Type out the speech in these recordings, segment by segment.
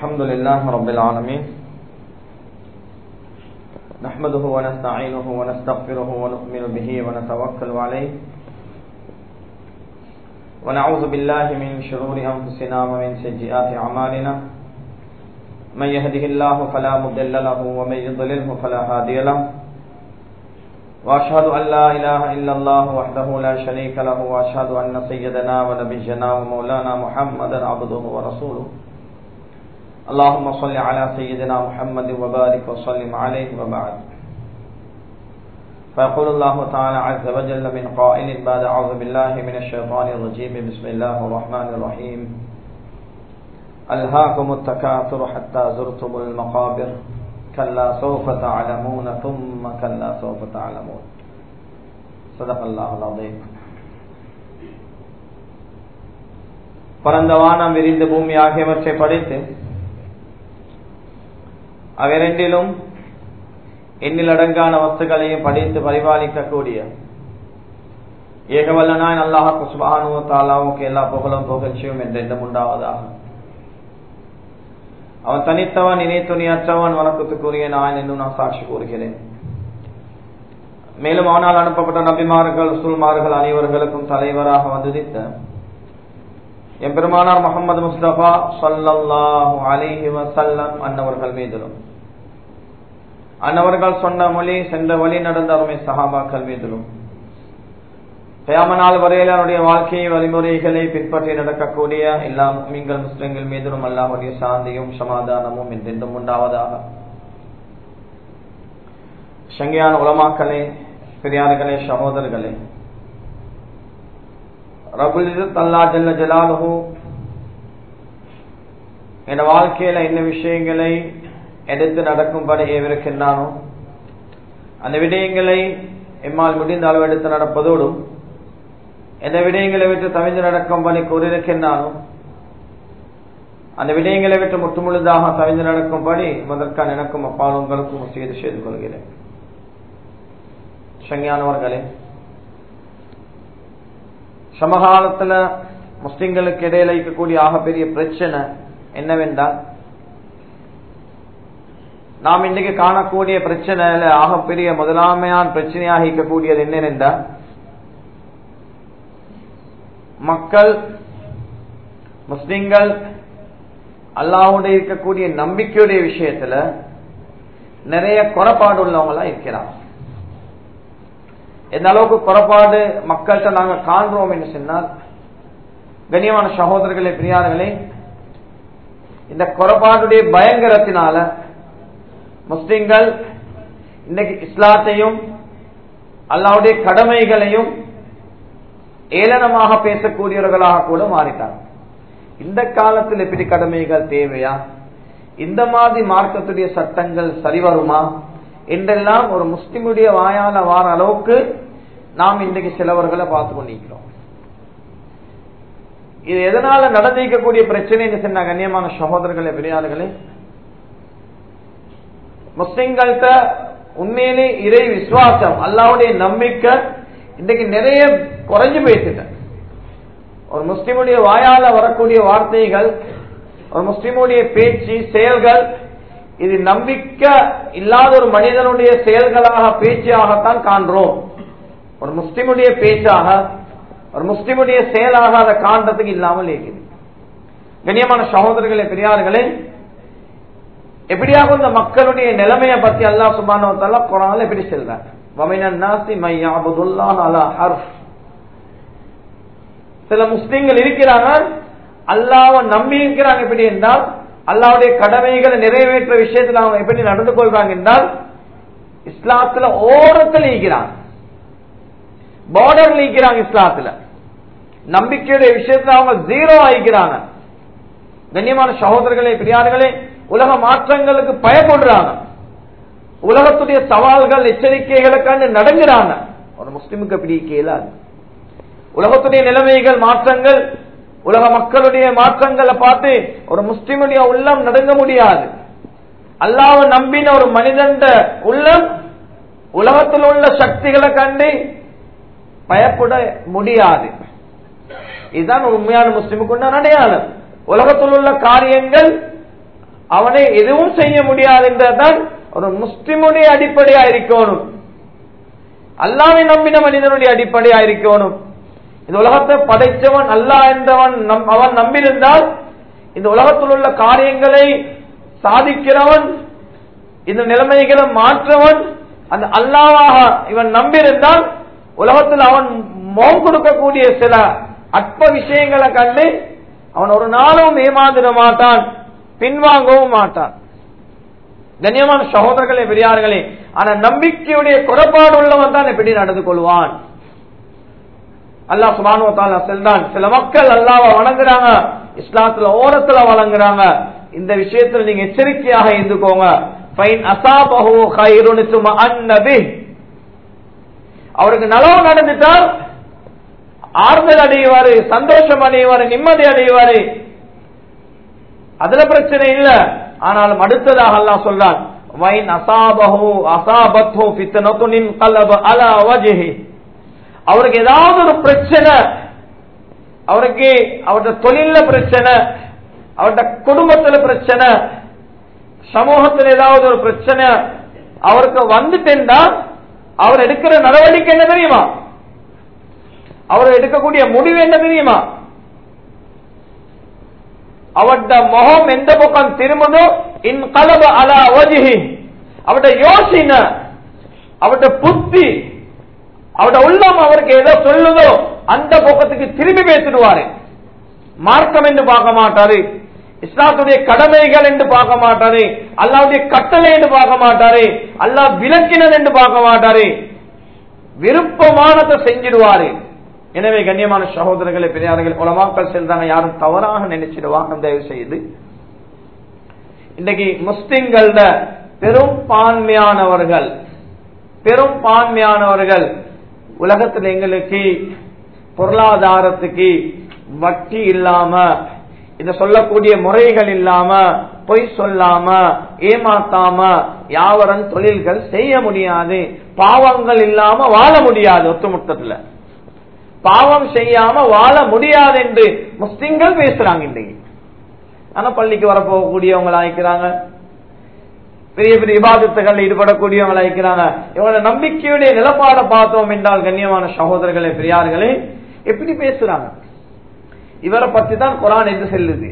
الحمد لله رب العالمين نحمده ونستعينه ونستغفره ونؤمن به ونتوكل عليه ونعوذ بالله من شرور أنفسنا ومن سيئات أعمالنا من يهده الله فلا مضل له ومن يضلله فلا هادي له وأشهد أن لا إله إلا الله وحده لا شريك له وأشهد أن سيدنا ونبينا ومولانا محمدا عبده ورسوله اللهم صل على سيدنا محمد وبارك وسلم عليه وبعد فيقول الله تعالى عز وجل من قائل بعد أعوذ بالله من الشيطان الرجيم بسم الله الرحمن الرحيم ألهاكم التكاثر حتى زرتم المقابر كلا سوف تعلمون ثم كلا سوف تعلمون صدق الله العظيم பரந்த வானம் விரிந்த பூமி ஆகியவற்றை படைத்து அவ்விரண்டிலும் எண்ணிலடங்கான வஸ்துகளையும் படித்து பரிபாலிக்கக்கூடிய ஏகவல்லனாய் அல்லாஹ் சுபானு தாலாவுக்கு எல்லா புகழும் புகழ்ச்சியும் என்றென்றும் உண்டாவதாக அவன் தனித்தவன் இணை துணியற்றவன் வணக்கத்துக்குரிய நான் என்று நான் சாட்சி கூறுகிறேன் மேலும் அவனால் அனுப்பப்பட்ட நபிமார்கள் சுல்மார்கள் அனைவர்களுக்கும் தலைவராக வந்துதித்த எம்பெருமானார் முகமது முஸ்தபா சொல்லல்லாஹு அலிஹி வசல்லம் அன்னவர்கள் மீதிலும் அன்னவர்கள் சொன்ன மொழி சென்ற வழி நடந்த அருமை சஹாபாக்கள் மீதிலும் கயாமனால் வரையில் அவருடைய வாழ்க்கை வழிமுறைகளை பின்பற்றி நடக்கக்கூடிய எல்லா மீன்கள் முஸ்லிம்கள் மீதிலும் அல்லாஹுடைய சாந்தியும் சமாதானமும் என்றென்றும் உண்டாவதாக சங்கியான உலமாக்களே பெரியார்களே சகோதரர்களே ரபுல் அல்லா ஜல்ல ஜலாலுஹு என் வாழ்க்கையில என்ன விஷயங்களை எடுத்து நடக்கும்படி ஏவிருக்கின்றானோ அந்த விடயங்களை எம்மால் முடிந்த அளவு எடுத்து நடப்பதோடும் எந்த விடயங்களை விட்டு தவிர்த்து நடக்கும்படி கூறியிருக்கின்றானோ அந்த விடயங்களை விட்டு முற்றுமுழுதாக தவிர்த்து நடக்கும்படி முதற்கான எனக்கும் அப்பால் உங்களுக்கும் செய்து செய்து கொள்கிறேன் சங்கியானவர்களே சமகாலத்துல முஸ்லிம்களுக்கு இடையில இருக்கக்கூடிய ஆகப்பெரிய பிரச்சனை என்னவென்றால் நாம் இன்றைக்கு காணக்கூடிய பிரச்சனையில ஆகப்பெரிய முதலாமையான பிரச்சனையாக இருக்கக்கூடியது என்னவென்றால் மக்கள் முஸ்லிம்கள் அல்லாவுடைய இருக்கக்கூடிய நம்பிக்கையுடைய விஷயத்துல நிறைய குறைபாடு உள்ளவங்களா இருக்கிறாங்க எந்த அளவுக்கு குறைபாடு மக்கள்கிட்ட நாங்க காண்றோம் என்று சொன்னால் கண்ணியமான சகோதரர்களே பிரியார்களே இந்த குறைபாடுடைய பயங்கரத்தினால முஸ்லிம்கள் இன்னைக்கு இஸ்லாத்தையும் அல்லாவுடைய கடமைகளையும் ஏளனமாக பேசக்கூடியவர்களாக கூட மாறிட்டாங்க இந்த காலத்தில் எப்படி கடமைகள் தேவையா இந்த மாதிரி மார்க்கத்துடைய சட்டங்கள் சரிவருமா என்றெல்லாம் ஒரு முஸ்லிமுடைய வாயால வார அளவுக்கு நாம் இன்றைக்கு சிலவர்களை பார்த்து கொண்டிருக்கிறோம் இது எதனால நடந்திருக்கக்கூடிய பிரச்சனை சொன்ன கண்ணியமான சகோதரர்களே பெரியார்களே முஸ்லிம்கள்கிட்ட உண்மையிலே இறை விசுவாசம் அல்லாவுடைய நம்பிக்கை இன்றைக்கு நிறைய குறைஞ்சு போயிட்டு ஒரு முஸ்லிமுடைய வாயால வரக்கூடிய வார்த்தைகள் ஒரு முஸ்லிமுடைய பேச்சு செயல்கள் இது நம்பிக்கை இல்லாத ஒரு மனிதனுடைய செயல்களாக பேச்சாகத்தான் காண்றோம் ஒரு முஸ்லிமுடைய பேச்சாக ஒரு முஸ்லிமுடைய செயலாக அதை காண்றதுக்கு இல்லாமல் இருக்குது கண்ணியமான சகோதரர்களே பெரியார்களே எப்படியாக இந்த மக்களுடைய நிலைமையை பத்தி அல்லா சுபானவத்தால குரான் எப்படி செல்றாங்க சில முஸ்லிம்கள் இருக்கிறாங்க அல்லாவ நம்பி இருக்கிறாங்க எப்படி என்றால் அல்லாவுடைய கடமைகளை நிறைவேற்ற விஷயத்தில் அவங்க எப்படி நடந்து கொள்றாங்க என்றால் இஸ்லாத்துல ஓரத்தில் இருக்கிறாங்க பார்டர்ல இருக்கிறாங்க இஸ்லாத்துல நம்பிக்கையுடைய விஷயத்துல அவங்க ஜீரோ ஆகிக்கிறாங்க கண்ணியமான சகோதரர்களே பெரியார்களே உலக மாற்றங்களுக்கு பயப்படுறாங்க உலகத்துடைய சவால்கள் எச்சரிக்கைகளை கண்டு நடங்குறாங்க ஒரு முஸ்லிமுக்கு அப்படி கேளாது உலகத்துடைய நிலைமைகள் மாற்றங்கள் உலக மக்களுடைய மாற்றங்களை பார்த்து ஒரு முஸ்லிமுடைய உள்ளம் நடுங்க முடியாது அல்லாவ நம்பின ஒரு மனிதன் உள்ளம் உலகத்தில் உள்ள சக்திகளை கண்டு பயப்பட முடியாது இதுதான் உண்மையான முஸ்லிமுக்கு உண்டான அடையாளம் உலகத்தில் உள்ள காரியங்கள் அவனை எதுவும் செய்ய முடியாது என்றதான் ஒரு முஸ்லிமுடைய அடிப்படையா இருக்கணும் அல்லாவை நம்பின மனிதனுடைய அடிப்படையா இருக்கணும் இந்த உலகத்தை படைச்சவன் அல்லாஹ் என்றவன் நம்- அவன் நம்பியிருந்தால் இந்த உலகத்தில் உள்ள காரியங்களை சாதிக்கிறவன் இந்த நிலைமைகளை மாற்றவன் அந்த அல்லாவாக இவன் நம்பியிருந்தால் உலகத்தில் அவன் மோம் கொடுக்கக்கூடிய சில அற்ப விஷயங்களை கண்டு அவன் ஒரு நாளும் ஏமாந்திட மாட்டான் பின்வாங்கவும் மாட்டான் கண்ணியமான சகோதரர்களே பெரியார்களே ஆனா நம்பிக்கையுடைய குறைபாடு உள்ளவன் தான் எப்படி நடந்து கொள்வான் அல்லாஹ் சுபானு தாலா செல்றான் சில மக்கள் அல்லாஹ்வை வணங்குறாங்க இஸ்லாத்துல ஓரத்துல வணங்குறாங்க இந்த விஷயத்துல நீங்க எச்சரிக்கையாக இருந்துக்கோங்க ஃபைன் அசாபஹு கைருன் சுமஅன்ன பிஹ். அவருக்கு நலவு நடந்துட்டால் ஆறுதல் அடைவாரு சந்தோஷம் அடைவாரு நிம்மதி அடைவாரு அதுல பிரச்சனை இல்ல ஆனாலும் அடுத்ததாக அல்லாஹ் சொல்றான் வைன் அசாபஹு அசாபத்ஹு ஃபித்னத்துன் கலப அலா வஜ்ஹி அவருக்கு ஏதாவது ஒரு பிரச்சனை அவருக்கு அவருடைய தொழில பிரச்சனை அவருடைய குடும்பத்துல பிரச்சனை சமூகத்தில் ஏதாவது ஒரு பிரச்சனை அவருக்கு வந்துட்டேன்டா அவர் எடுக்கிற நடவடிக்கை என்ன தெரியுமா அவர் எடுக்கக்கூடிய முடிவு என்ன தெரியுமா அவருடைய முகம் எந்த பக்கம் திரும்புதோ இன் கலப அலா வஜிஹி அவருடைய யோசனை அவருடைய புத்தி அவருடைய உள்ளம் அவருக்கு ஏதோ சொல்லுதோ அந்த பக்கத்துக்கு திரும்பி பேசிடுவாரு மார்க்கம் என்று பார்க்க மாட்டாரு இஸ்லாத்துடைய கடமைகள் என்று பார்க்க மாட்டாரு அல்லாவுடைய கட்டளை என்று பார்க்க மாட்டாரு அல்லாஹ் விளக்கினது என்று பார்க்க மாட்டாரு விருப்பமானதை செஞ்சிடுவாரு எனவே கண்ணியமான சகோதரர்களை பெரியார்கள் உலமாக்கள் சென்றாங்க யாரும் தவறாக நினைச்சிடுவாங்க தயவு செய்து இன்னைக்கு முஸ்லிம்கள பெரும் பான்மையானவர்கள் பெரும் பான்மையானவர்கள் உலகத்தில் எங்களுக்கு பொருளாதாரத்துக்கு வட்டி இல்லாம இத சொல்லக்கூடிய முறைகள் இல்லாம பொய் சொல்லாம ஏமாத்தாம யாவரன் தொழில்கள் செய்ய முடியாது பாவங்கள் இல்லாம வாழ முடியாது ஒத்துமொத்தத்துல பாவம் செய்யாம வாழ முடியாது என்று முஸ்லிம்கள் பேசுறாங்க இன்னைக்கு ஆனா பள்ளிக்கு வரப்போகக்கூடியவங்க ஆயிக்கிறாங்க பெரிய பெரிய விவாதத்துகள் ஈடுபடக்கூடியவங்க ஆயிக்கிறாங்க இவங்களோட நம்பிக்கையுடைய நிலப்பாடை பார்த்தோம் என்றால் கண்ணியமான சகோதரர்களே பெரியார்களே எப்படி பேசுறாங்க இவரை பத்தி தான் குரான் என்று செல்லுது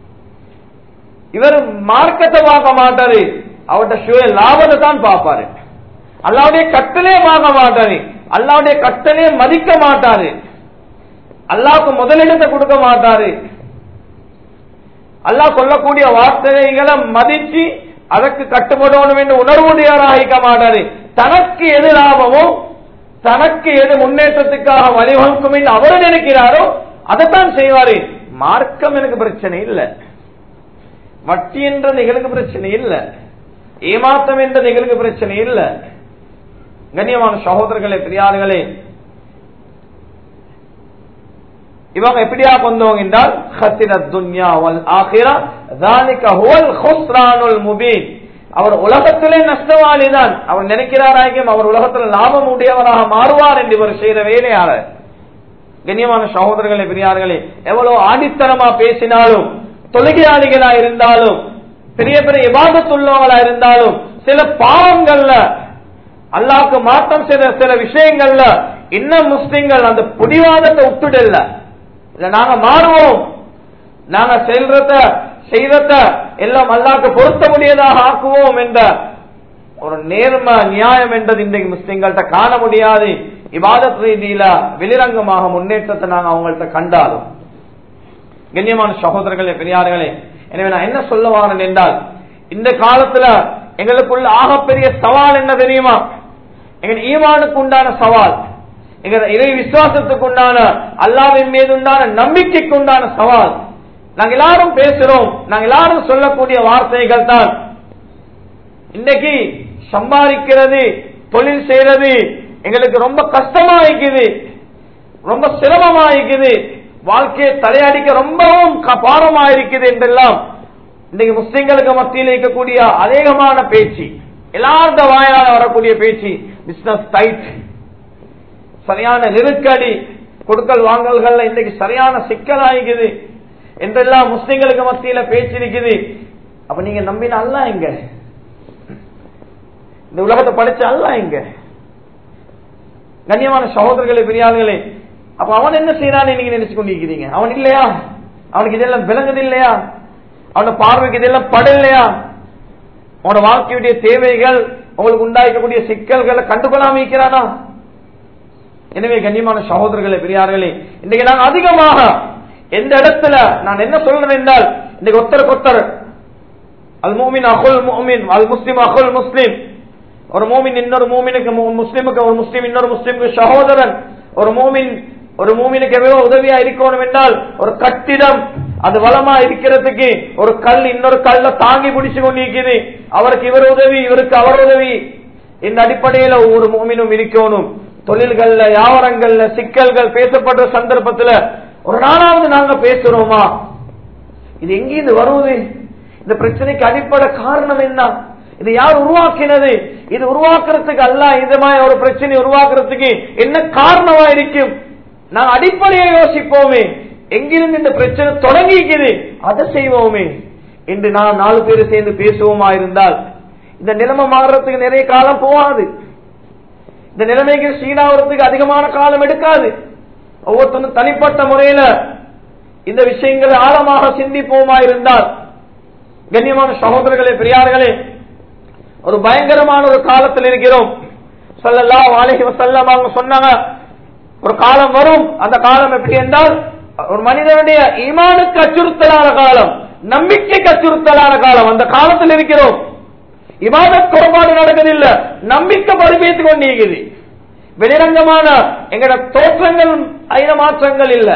இவர் மார்க்கத்தை பார்க்க மாட்டாரு அவர்கிட்ட சுய லாபத்தை தான் பார்ப்பாரு அல்லாவுடைய கட்டளே பார்க்க மாட்டாரு அல்லாவுடைய கட்டளே மதிக்க மாட்டாரு அல்லாவுக்கு முதலிடத்தை கொடுக்க மாட்டாரு அல்லாஹ் சொல்லக்கூடிய வார்த்தைகளை மதிச்சு அதற்கு கட்டுப்படணும் என்று உணர்வுடையவராக இருக்க மாட்டாரு தனக்கு எது லாபமோ தனக்கு எது முன்னேற்றத்துக்காக வழிவகுக்கும் என்று அவர் நினைக்கிறாரோ அதைத்தான் செய்வாரு மார்க்கம் எனக்கு பிரச்சனை இல்லை வட்டி என்றது எங்களுக்கு பிரச்சனை இல்லை ஏமாத்தம் என்றது எங்களுக்கு பிரச்சனை இல்லை கண்ணியமான சகோதரர்களே பெரியார்களே இவங்க எப்படியா கொண்டவங்க என்றால் ஹசிரத் துன்யா வல் ஆகிரா தானிக ஹுவல் ஹுஸ்ரானுல் முபீன் அவர் உலகத்திலே நஷ்டவாளி தான் அவர் நினைக்கிறாராயும் அவர் உலகத்தில் லாபம் உடையவராக மாறுவார் என்று இவர் செய்த வேலையாளர் கண்ணியமான சகோதரர்களே பெரியார்களே எவ்வளவு ஆடித்தனமா பேசினாலும் தொழுகையாளிகளா இருந்தாலும் பெரிய பெரிய விவாதத்துள்ளவங்களா இருந்தாலும் சில பாவங்கள்ல அல்லாவுக்கு மாற்றம் செய்த சில விஷயங்கள்ல இன்னும் முஸ்லிம்கள் அந்த புடிவாதத்தை விட்டுடல இல்ல நாங்க மாறுவோம் நாங்க செல்றத செய்யறத எல்லாம் அல்லாக்கு பொருத்த முடியதாக ஆக்குவோம் என்ற ஒரு நேர்ம நியாயம் என்றது இன்றைக்கு முஸ்லிம்கள்ட்ட காண முடியாது இவாதத் ரீதியில வெளிரங்கமாக முன்னேற்றத்தை நாங்க அவங்கள்ட்ட கண்டாலும் கண்ணியமான சகோதரர்களே பெரியார்களே எனவே நான் என்ன சொல்ல வாரேன் என்றால் இந்த காலத்துல எங்களுக்குள்ள ஆகப்பெரிய சவால் என்ன தெரியுமா எங்க ஈமானுக்கு உண்டான சவால் எங்க இறை விசுவாசத்துக்கு உண்டான அல்லாவின் மீது உண்டான நம்பிக்கைக்கு உண்டான சவால் நாங்க எல்லாரும் பேசுறோம் நாங்க எல்லாரும் சொல்லக்கூடிய வார்த்தைகள் தான் இன்னைக்கு சம்பாதிக்கிறது தொழில் செய்யறது எங்களுக்கு ரொம்ப கஷ்டமா இருக்குது ரொம்ப சிரமமா இருக்குது வாழ்க்கையை தலையடிக்க ரொம்பவும் பாரமா இருக்குது என்றெல்லாம் இன்னைக்கு முஸ்லிம்களுக்கு மத்தியில் இருக்கக்கூடிய அநேகமான பேச்சு எல்லாருட வாயால வரக்கூடிய பேச்சு பிசினஸ் டைட் சரியான நெருக்கடி கொடுக்கல் வாங்கல்கள்ல இன்னைக்கு சரியான சிக்கலாகிக்குது என்றெல்லாம் முஸ்லிம்களுக்கு மத்தியில பேச்சு இருக்குது அப்ப நீங்க நம்பின அல்ல எங்க இந்த உலகத்தை படைச்ச அல்ல எங்க கண்ணியமான சகோதரர்களே பெரியார்களே அப்ப அவன் என்ன செய்யறான்னு நீங்க நினைச்சு கொண்டிருக்கிறீங்க அவன் இல்லையா அவனுக்கு இதெல்லாம் விளங்குது இல்லையா அவன பார்வைக்கு இதெல்லாம் படலையா அவனோட வாழ்க்கையுடைய தேவைகள் உங்களுக்கு உண்டாக்கக்கூடிய சிக்கல்களை கண்டுகொள்ளாம இருக்கிறானா எனவே கண்ணியமான சகோதரர்களே பெரியார்களே இன்னைக்கு நான் அதிகமாக எந்த இடத்துல நான் என்ன சொல்றேன் என்றால் இன்னைக்கு ஒத்தருக்கு ஒத்தர் அல் மூமின் அகுல் மூமின் அல் முஸ்லிம் அகுல் முஸ்லிம் ஒரு மூமின் இன்னொரு மூமினுக்கு முஸ்லிமுக்கு ஒரு முஸ்லிம் இன்னொரு முஸ்லிமுக்கு சகோதரன் ஒரு மூமின் ஒரு மூமினுக்கு எவ்வளவு உதவியா இருக்கணும் என்றால் ஒரு கட்டிடம் அது வளமா இருக்கிறதுக்கு ஒரு கல் இன்னொரு கல்ல தாங்கி பிடிச்சு கொண்டிருக்குது அவருக்கு இவர் உதவி இவருக்கு அவர் உதவி இந்த அடிப்படையில ஒவ்வொரு மூமினும் இருக்கணும் தொழில்கள்ல வியாபாரங்கள்ல சிக்கல்கள் பேசப்படுற சந்தர்ப்பத்துல ஒரு நாளாவது நாங்க பேசுறோமா இது எங்கிருந்து வருவது இந்த பிரச்சனைக்கு அடிப்படை காரணம் என்ன இது யார் உருவாக்கினது இது உருவாக்குறதுக்கு அல்ல இந்த மாதிரி ஒரு பிரச்சனை உருவாக்குறதுக்கு என்ன காரணமா இருக்கும் நான் அடிப்படையை யோசிப்போமே எங்கிருந்து இந்த பிரச்சனை தொடங்கிக்குது அதை செய்வோமே என்று நான் நாலு பேர் சேர்ந்து பேசுவோமா இருந்தால் இந்த நிலைமை மாறுறதுக்கு நிறைய காலம் போகாது இந்த நிலைமைக்கு சீனாவதுக்கு அதிகமான காலம் எடுக்காது ஒவ்வொருத்தரும் தனிப்பட்ட முறையில இந்த விஷயங்களை ஆழமாக சிந்திப்போமா இருந்தால் கண்ணியமான சகோதரர்களே பெரியார்களே ஒரு பயங்கரமான ஒரு காலத்தில் இருக்கிறோம் சொல்லல்லா வாழகி வசல்லம் அவங்க சொன்னாங்க ஒரு காலம் வரும் அந்த காலம் எப்படி என்றால் ஒரு மனிதனுடைய ஈமானுக்கு அச்சுறுத்தலான காலம் நம்பிக்கைக்கு அச்சுறுத்தலான காலம் அந்த காலத்தில் இருக்கிறோம் இமாத குறைபாடு நடக்குதில்லை நம்பிக்கை பரிபேத்துக் கொண்டிருக்குது வெளிரங்கமான எங்கட தோற்றங்கள் ஐன மாற்றங்கள் இல்ல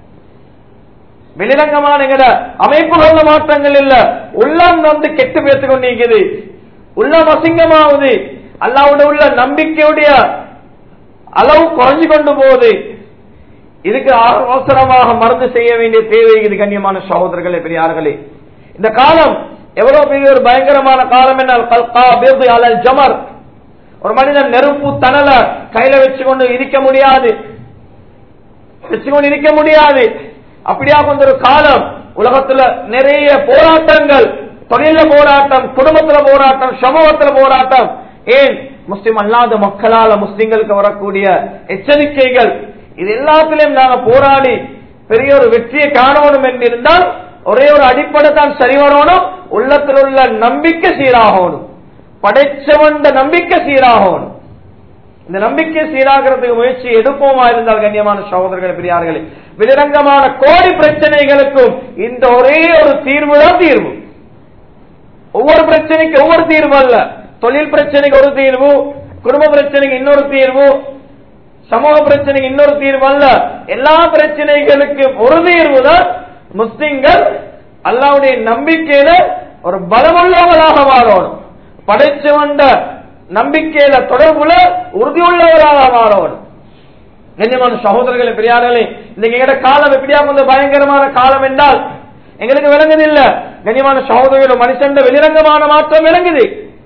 வெளிரங்கமான எங்கட அமைப்புகள மாற்றங்கள் இல்ல உள்ளம் வந்து கெட்டு பேத்துக் கொண்டிருக்குது உள்ளம் அசிங்கமாவது அல்லாவுடைய உள்ள நம்பிக்கையுடைய அளவு குறைஞ்சு கொண்டு போகுது இதுக்கு அவசரமாக மருந்து செய்ய வேண்டிய தேவை இது கண்ணியமான சகோதரர்களே பெரியார்களே இந்த காலம் எவ்வளவு பெரிய ஒரு பயங்கரமான காலம் என்ன ஜமர் ஒரு மனிதன் நெருப்பு தணல கையில வச்சுக்கொண்டு இருக்க முடியாது வச்சுக்கொண்டு இருக்க முடியாது அப்படியா கொண்ட ஒரு காலம் உலகத்துல நிறைய போராட்டங்கள் தொழில போராட்டம் குடும்பத்துல போராட்டம் சமூகத்துல போராட்டம் ஏன் முஸ்லிம் அல்லாத மக்களால முஸ்லிம்களுக்கு வரக்கூடிய எச்சரிக்கைகள் இது எல்லாத்திலையும் நாங்க போராடி பெரிய ஒரு வெற்றியை காணணும் என்றிருந்தால் ஒரே ஒரு அடிப்படை தான் சரி வரணும் உள்ளத்தில் உள்ள நம்பிக்கை சீராகணும் படைச்சவன் நம்பிக்கை சீராகணும் இந்த நம்பிக்கை சீராகிறதுக்கு முயற்சி எடுப்போமா இருந்தால் கண்ணியமான சகோதரர்கள் பெரியார்களே வெளிரங்கமான கோடி பிரச்சனைகளுக்கும் இந்த ஒரே ஒரு தீர்வு தான் தீர்வு ஒவ்வொரு பிரச்சனைக்கு ஒவ்வொரு தீர்வு அல்ல தொழில் பிரச்சனைக்கு ஒரு தீர்வு குடும்ப பிரச்சனைக்கு இன்னொரு தீர்வு சமூக பிரச்சனைக்கு இன்னொரு தீர்வு அல்ல எல்லா பிரச்சனைகளுக்கும் ஒரு தீர்வு தான் முஸ்லிம்கள் அல்லாவுடைய நம்பிக்கையில ஒரு பலமுள்ளவர்களாக மாறணும் படைச்சவண்ட நம்பிக்கையில தொடர்புல உறுதியுள்ளவராக மாறணும் கண்ணியமான சகோதரர்களே பெரியார்களே இன்னைக்கு எங்கட காலம் எப்படியா கொஞ்சம் பயங்கரமான காலம் என்றால் எங்களுக்கு விளங்குது இல்ல கண்ணியமான சகோதரர்கள் மனுஷன் வெளிரங்கமான மாற்றம் விளங்குது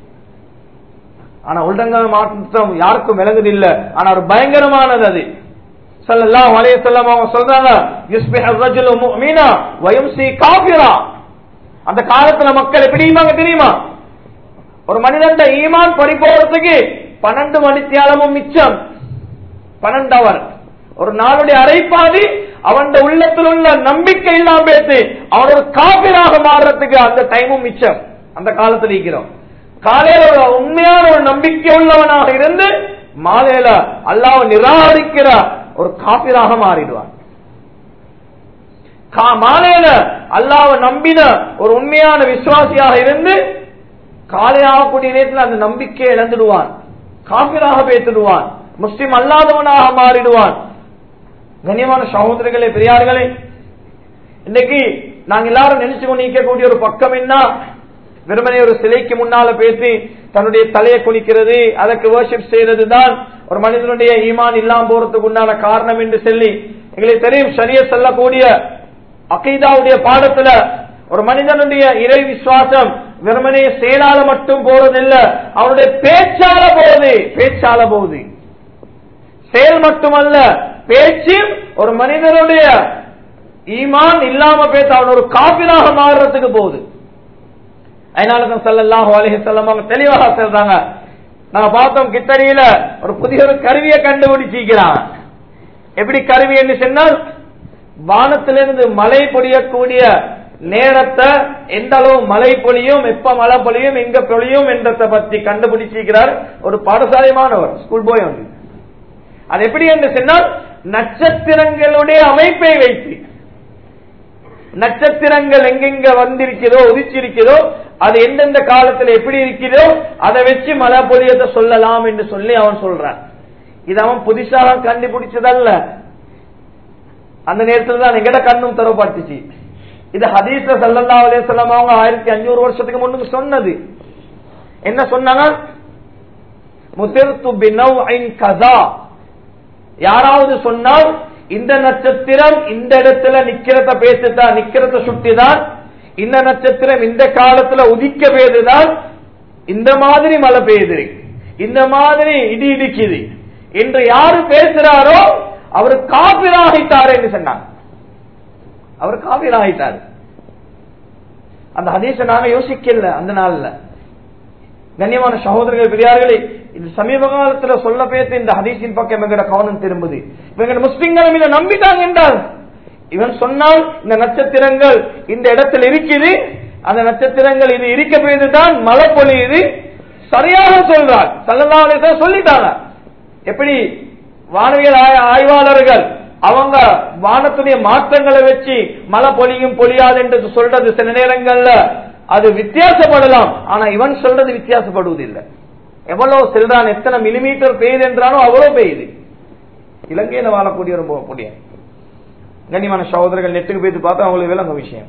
ஆனா உள்ரங்க மாற்றம் யாருக்கும் விளங்குது இல்ல ஆனா ஒரு பயங்கரமானது அது சல்லல்லாஹு அலைஹி வஸல்லம் அவங்க சொல்றாங்க யுஸ்பிஹு الرجل مؤمنا ويمسي كافرا அந்த காலத்துல மக்கள் எப்படி ஈமாங்க தெரியுமா ஒரு மனிதன் ஈமான் பறி போறதுக்கு பன்னெண்டு மணித்தியாலமும் மிச்சம் பன்னெண்டு அவர் ஒரு நாளுடைய அரைப்பாதி அவன் உள்ளத்தில் உள்ள நம்பிக்கை இல்லாம பேசி அவன் ஒரு காபிராக மாறுறதுக்கு அந்த டைமும் மிச்சம் அந்த காலத்தில் இருக்கிறோம் காலையில ஒரு உண்மையான ஒரு நம்பிக்கை உள்ளவனாக இருந்து மாலையில அல்லாஹ் நிராகரிக்கிற ஒரு காபிராக மாறிடுவான் மாலையில அல்லாஹ் நம்பின ஒரு உண்மையான விசுவாசியாக இருந்து காலையாகக்கூடிய நேரத்தில் அந்த நம்பிக்கையை இழந்துடுவான் காபிராக பேசிடுவான் முஸ்லிம் அல்லாதவனாக மாறிடுவான் கண்ணியமான சகோதரர்களே பெரியார்களே இன்னைக்கு நாங்க எல்லாரும் நினைச்சு கொண்டு நிற்கக்கூடிய ஒரு பக்கம் என்ன வெறுமனே ஒரு சிலைக்கு முன்னால பேசி தன்னுடைய தலையை குனிக்கிறது அதற்கு வர்ஷிப் செய்யறது தான் ஒரு மனிதனுடைய ஈமான் இல்லாம போறதுக்கு உண்டான காரணம் என்று சொல்லி எங்களுக்கு தெரியும் சரிய செல்லக்கூடிய அகைதாவுடைய பாடத்துல ஒரு மனிதனுடைய இறை விசுவாசம் வெறுமனே செயலால மட்டும் போறதில்ல அவனுடைய பேச்சால போகுது பேச்சால போகுது செயல் மட்டுமல்ல பேச்சு ஒரு மனிதனுடைய ஈமான் இல்லாம பேச அவன் ஒரு காபிராக மாறுறதுக்கு போகுது அதனாலதான் சல்லல்லாஹு அலைஹி வஸல்லம் அவங்க தெளிவாக சொல்றாங்க நாங்க பார்த்தோம் கிட்டடியில ஒரு புதிய ஒரு கருவியை கண்டுபிடிச்சிக்கிறான் எப்படி கருவி என்று சொன்னால் வானத்திலிருந்து மழை பொழியக்கூடிய நேரத்தை எந்த அளவு மழை பொழியும் எப்ப மழை பொழியும் எங்க பொழியும் என்றதை பற்றி கண்டுபிடிச்சிருக்கிறார் ஒரு பாடசாலை மாணவர் ஸ்கூல் போய் வந்து அது எப்படி என்று சொன்னால் நட்சத்திரங்களுடைய அமைப்பை வைத்து நட்சத்திரங்கள் எங்கெங்க வந்திருக்கிறதோ உதிச்சிருக்கிறதோ அது எந்தெந்த காலத்துல எப்படி இருக்கிறதோ அதை வச்சு மழை பொழியத்தை சொல்லலாம் என்று சொல்லி அவன் சொல்றான் இது அவன் புதுசாக கண்டுபிடிச்சதல்ல அந்த நேரத்தில் தான் எங்கட கண்ணும் தரப்பட்டுச்சு இது ஹதீஸ்ல சல்லல்லா அலையம் அவங்க ஆயிரத்தி அஞ்சூறு வருஷத்துக்கு முன்னுக்கு சொன்னது என்ன சொன்னாங்க முதிர்த்து பினவ் ஐன் கதா யாராவது சொன்னால் இந்த நட்சத்திரம் இந்த இடத்துல நிக்கிறத பேசுதான் நிக்கிறத சுட்டிதான் இந்த நட்சத்திரம் இந்த காலத்துல உதிக்க பெய்துதான் இந்த மாதிரி மழை பெய்யுது இந்த மாதிரி இடி இடிக்குது என்று யாரு பேசுறாரோ அவர் காபிராகிட்டார் என்று சொன்னாங்க அவர் காபிராகிட்டார் அந்த ஹதீஸ நாங்க யோசிக்கல அந்த நாள்ல கண்ணியமான சகோதரர்கள் பெரியார்களே இது சமீப காலத்துல சொல்ல பேச இந்த ஹதீஸின் பக்கம் எங்கட கவனம் திரும்புது இவங்க முஸ்லிம்களும் இதை நம்பிட்டாங்க என்றால் இவன் சொன்னால் இந்த நட்சத்திரங்கள் இந்த இடத்தில் இருக்குது அந்த நட்சத்திரங்கள் இது இருக்க பெய்துதான் மழை பொழியுது சரியாக சொல்றார் சல்லல்லாஹு சொல்லிட்டாங்க எப்படி வானவியல் ஆய்வாளர்கள் அவங்க வானத்துடைய மாற்றங்களை வச்சு மழை பொழியும் பொழியாது என்று சொல்றது சில நேரங்கள்ல அது வித்தியாசப்படலாம் ஆனா இவன் சொல்றது வித்தியாசப்படுவதில்லை எவ்வளவு செல்றான் எத்தனை மில்லிமீட்டர் பெய்யுது என்றானோ அவ்வளவு பெய்யுது இலங்கையில வாழக்கூடிய ஒரு புண்ணிய கண்ணியமான சகோதரர்கள் நெட்டுக்கு போயிட்டு பார்த்தா அவங்களுக்கு விளங்க விஷயம்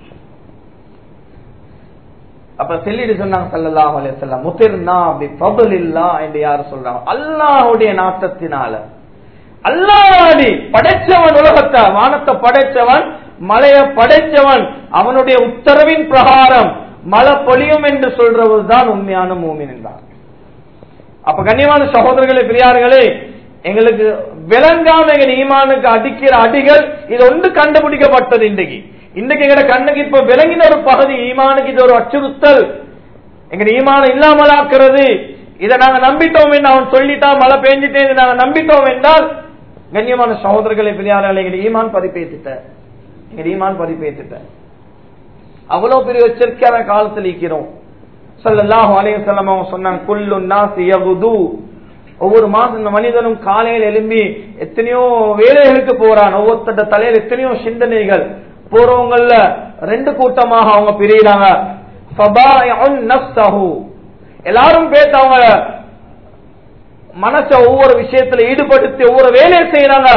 அப்ப செல்லிட்டு சொன்னாங்க சல்லல்லாஹு அலைஹி வஸல்லம் முதிர்னா அப்படி ஃபضل இல்லா என்று யார் சொல்றாங்க அல்லாஹ்வுடைய நாட்டத்தினால அல்லாஹ்டி படைச்சவன் உலகத்தை வானத்தை படைச்சவன் மலையை படைச்சவன் அவனுடைய உத்தரவின் பிரகாரம் மழை பொழியும் என்று சொல்றவர் தான் உண்மையான மூமின் என்றார் அப்ப கண்ணியமான சகோதரர்களே பெரியார்களே எங்களுக்கு விளங்காம எங்க ஈமானுக்கு அடிக்கிற அடிகள் இது ஒன்று கண்டுபிடிக்கப்பட்டது இன்றைக்கு இன்றைக்கு எங்கட கண்ணுக்கு இப்ப விளங்கின ஒரு பகுதி ஈமானுக்கு இது ஒரு அச்சுறுத்தல் எங்க ஈமானம் இல்லாமல் ஆக்குறது இதை நாங்க நம்பிட்டோம் என்று அவன் சொல்லிட்டான் மழை பெஞ்சிட்டேன் நாங்க நம்பிட்டோம் என்றால் கண்ணியமான சகோதரர்களை பெரியார்கள் எங்க ஈமான் பதிப்பேத்திட்ட எங்க ஈமான் பதிப்பேத்திட்ட அவ்வளவு பெரிய எச்சரிக்கையான காலத்தில் இருக்கிறோம் சல்லாஹு அலையம் அவங்க சொன்னாங்க குல்லு நாசி யகுது ஒவ்வொரு மாசம் இந்த மனிதனும் காலையில் எழும்பி எத்தனையோ வேலைகளுக்கு போறான் ஒவ்வொருத்தட தலையில் எத்தனையோ சிந்தனைகள் போறவங்கல்ல ரெண்டு கூட்டமாக அவங்க பிரியிறாங்க எல்லாரும் பேச அவங்க மனச ஒவ்வொரு விஷயத்துல ஈடுபடுத்தி ஒவ்வொரு வேலையை செய்யறாங்க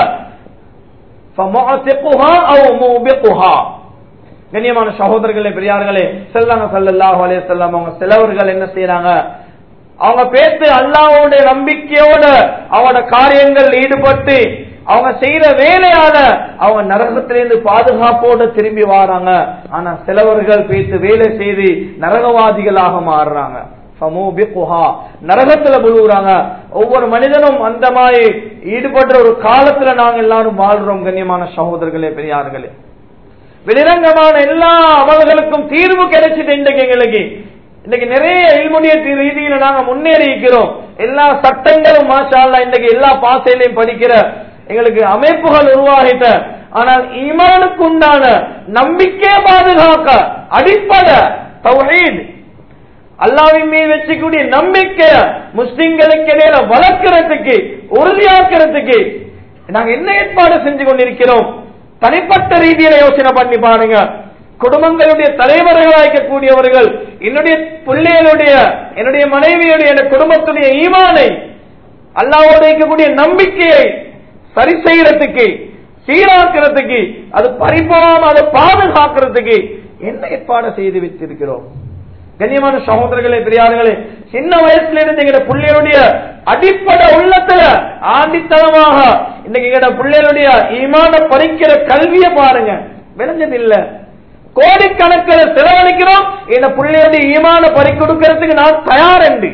கண்ணியமான சகோதரர்களே பெரியார்களே செல்லாங்க சல்லாஹ் அலே செல்லம் அவங்க சிலவர்கள் என்ன செய்யறாங்க அவங்க பேசு அல்லாவோட நம்பிக்கையோட அவங்களோட காரியங்கள் ஈடுபட்டு அவங்க செய்யற வேலையால அவங்க நரகத்திலிருந்து பாதுகாப்போட திரும்பி வராங்க ஆனா சிலவர்கள் பேசி வேலை செய்து நரகவாதிகளாக மாறுறாங்க நரகத்துல விழுவுறாங்க ஒவ்வொரு மனிதனும் அந்த மாதிரி ஈடுபடுற ஒரு காலத்துல நாங்க எல்லாரும் வாழ்றோம் கண்ணியமான சகோதரர்களே பெரியார்களே வெளிரங்கமான எல்லா அமல்களுக்கும் தீர்வு கிடைச்சிட்டு இன்றைக்கு எங்களுக்கு இன்னைக்கு நிறைய இல்முனிய ரீதியில நாங்க முன்னேறி இருக்கிறோம் எல்லா சட்டங்களும் மாஷால இன்றைக்கு எல்லா பாசையிலையும் படிக்கிற எங்களுக்கு அமைப்புகள் உருவாகிட்ட ஆனால் ஈமானுக்கு உண்டான நம்பிக்கை பாதுகாக்க அடிப்படை தௌஹீத் அல்லாவின் மீது வச்சுக்கூடிய நம்பிக்கை முஸ்லிம்களுக்கு இடையில வளர்க்கிறதுக்கு உறுதியாக்குறதுக்கு நாங்க என்ன ஏற்பாடு செஞ்சு கொண்டிருக்கிறோம் தனிப்பட்ட ரீதியில யோசனை பண்ணி பாருங்க குடும்பங்களுடைய தலைவர்களாக்கக்கூடியவர்கள் என்னுடைய பிள்ளைகளுடைய என்னுடைய மனைவியுடைய குடும்பத்துடைய ஈமானை அல்லாவோட இருக்கக்கூடிய நம்பிக்கையை சரி செய்யறதுக்கு சீராக்கிறதுக்கு அது பறிப்போம் அதை பாதுகாக்கிறதுக்கு என்ன ஏற்பாடு செய்து வைத்திருக்கிறோம் கண்ணியமான சகோதரர்களே பெரியார்களே சின்ன வயசுல இருந்து எங்க பிள்ளைகளுடைய அடிப்படை உள்ளத்துல ஆண்டித்தனமாக இன்னைக்கு எங்க பிள்ளைகளுடைய ஈமான பறிக்கிற கல்வியை பாருங்க விளைஞ்சது இல்ல கோடிக்கணக்கில் செலவழிக்கிறோம் இந்த பிள்ளையுடைய ஈமான பறி கொடுக்கறதுக்கு நான் தயார் என்று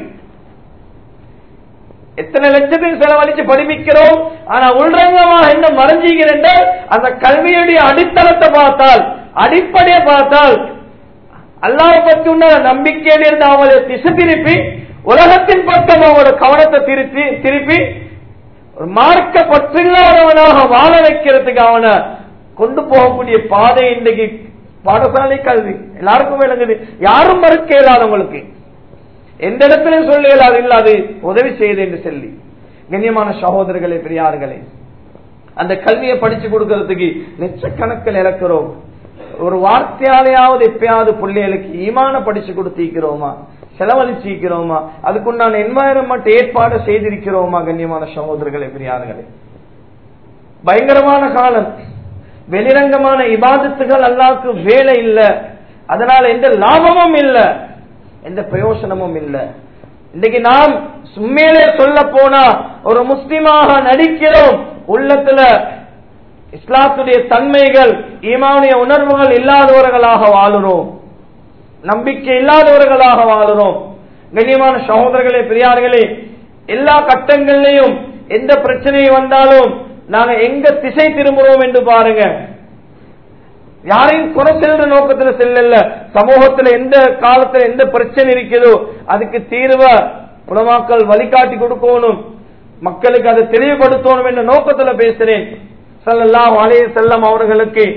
எத்தனை லட்சத்துக்கு செலவழிச்சு படிப்பிக்கிறோம் ஆனா உள்ரங்கமாக என்ன மறைஞ்சிக்கிறேன் அந்த கல்வியுடைய அடித்தளத்தை பார்த்தால் அடிப்படையை பார்த்தால் அல்லாஹ் பற்றி உள்ள நம்பிக்கையில் இருந்து அவங்களை திசை திருப்பி உலகத்தின் பக்கம் அவங்களோட கவனத்தை திருப்பி திருப்பி ஒரு மார்க்க பற்றில்லாதவனாக வாழ வைக்கிறதுக்கு அவனை கொண்டு போகக்கூடிய பாதை இன்றைக்கு பாடசாலை கல்வி எல்லாருக்கும் விளங்குது யாரும் மறுக்க இயலாதவங்களுக்கு எந்த இடத்திலும் சொல்ல இயலாது இல்லாது உதவி செய்யுது என்று சொல்லி கண்ணியமான சகோதரர்களே பெரியார்களே அந்த கல்வியை படிச்சு கொடுக்கறதுக்கு லட்சக்கணக்கில் இழக்கிறோம் ஒரு வார்த்தையாலேயாவது எப்பயாவது பிள்ளைகளுக்கு ஈமான படிச்சு கொடுத்திருக்கிறோமா செலவழிச்சிருக்கிறோமா அதுக்குண்டான என்வாயரன்மெண்ட் ஏற்பாடு செய்திருக்கிறோமா கண்ணியமான சகோதரர்களே பெரியார்களே பயங்கரமான காலம் வெளிரங்கமான இபாதத்துகள் அல்லாவுக்கு வேலை இல்ல அதனால எந்த லாபமும் இல்ல எந்த பிரயோசனமும் இல்ல இன்னைக்கு நாம் சும்மேலே சொல்ல போனா ஒரு முஸ்லிமாக நடிக்கிறோம் உள்ளத்துல இஸ்லாத்துடைய தன்மைகள் ஈமானிய உணர்வுகள் இல்லாதவர்களாக வாழுறோம் நம்பிக்கை இல்லாதவர்களாக வாழுறோம் கண்ணியமான சகோதரர்களே பெரியார்களே எல்லா கட்டங்களிலையும் எந்த பிரச்சனை வந்தாலும் நாங்க எங்க திசை திரும்புறோம் என்று பாருங்க யாரையும் குறை செல்ற நோக்கத்துல செல்லல சமூகத்துல எந்த காலத்துல எந்த பிரச்சனை இருக்குதோ அதுக்கு தீர்வ உலமாக்கள் வழிகாட்டி கொடுக்கணும் மக்களுக்கு அதை தெளிவுபடுத்தணும் என்ற நோக்கத்துல பேசுறேன் சல்லல்லாஹு அலைஹி செல்லம் அவர்களுக்கு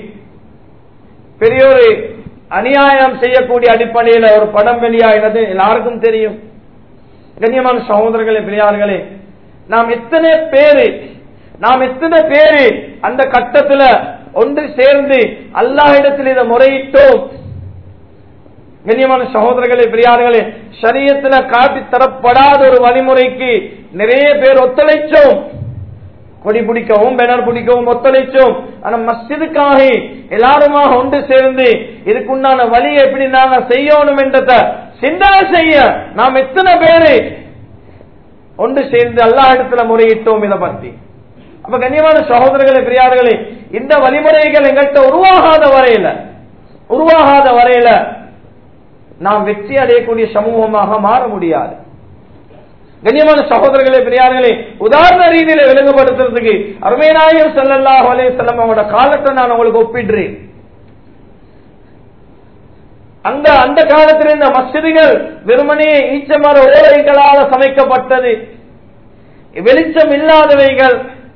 பெரியோரு அநியாயம் செய்யக்கூடிய அடிப்படையில ஒரு படம் வெளியாகிறது எல்லாருக்கும் தெரியும் கண்ணியமான சகோதரர்களே பெரியார்களே நாம் எத்தனை பேரு நாம் எத்தனை பேரு அந்த கட்டத்துல ஒன்று சேர்ந்து அல்லாஹ் இடத்தில் இதை முறையிட்டோம் கண்ணியமான சகோதரர்களே பெரியார்களே சரியத்துல காட்டி தரப்படாத ஒரு வழிமுறைக்கு நிறைய பேர் ஒத்துழைச்சோம் கொடி பிடிக்கவும் பேனர் பிடிக்கவும் ஒத்துழைச்சோம் ஆனா மஸ்ஜிதுக்காக எல்லாருமாக ஒன்று சேர்ந்து இதுக்குண்டான வழியை எப்படி நாங்க செய்யணும் என்றத சிந்தனை செய்ய நாம் எத்தனை பேரு ஒன்று சேர்ந்து எல்லா இடத்துல முறையிட்டோம் இதை பற்றி அப்ப கண்ணியமான சகோதரர்களே பெரியார்களே இந்த வழிமுறைகள் எங்கள்கிட்ட உருவாகாத வரையில உருவாகாத வரையில நாம் வெற்றி அடையக்கூடிய சமூகமாக மாற முடியாது கண்ணியமான சகோதரர்களே பெரியார்களே உதாரண ரீதியில விளங்கப்படுத்துறதுக்கு அருமைநாயகம் செல்லல்லாஹ் அலே செல்லம் அவங்களோட காலத்தை நான் உங்களுக்கு ஒப்பிடுறேன் அந்த அந்த காலத்தில் இந்த மசிதிகள் வெறுமனே ஈச்சமர ஓலைகளால் சமைக்கப்பட்டது வெளிச்சம் இல்லாதவைகள்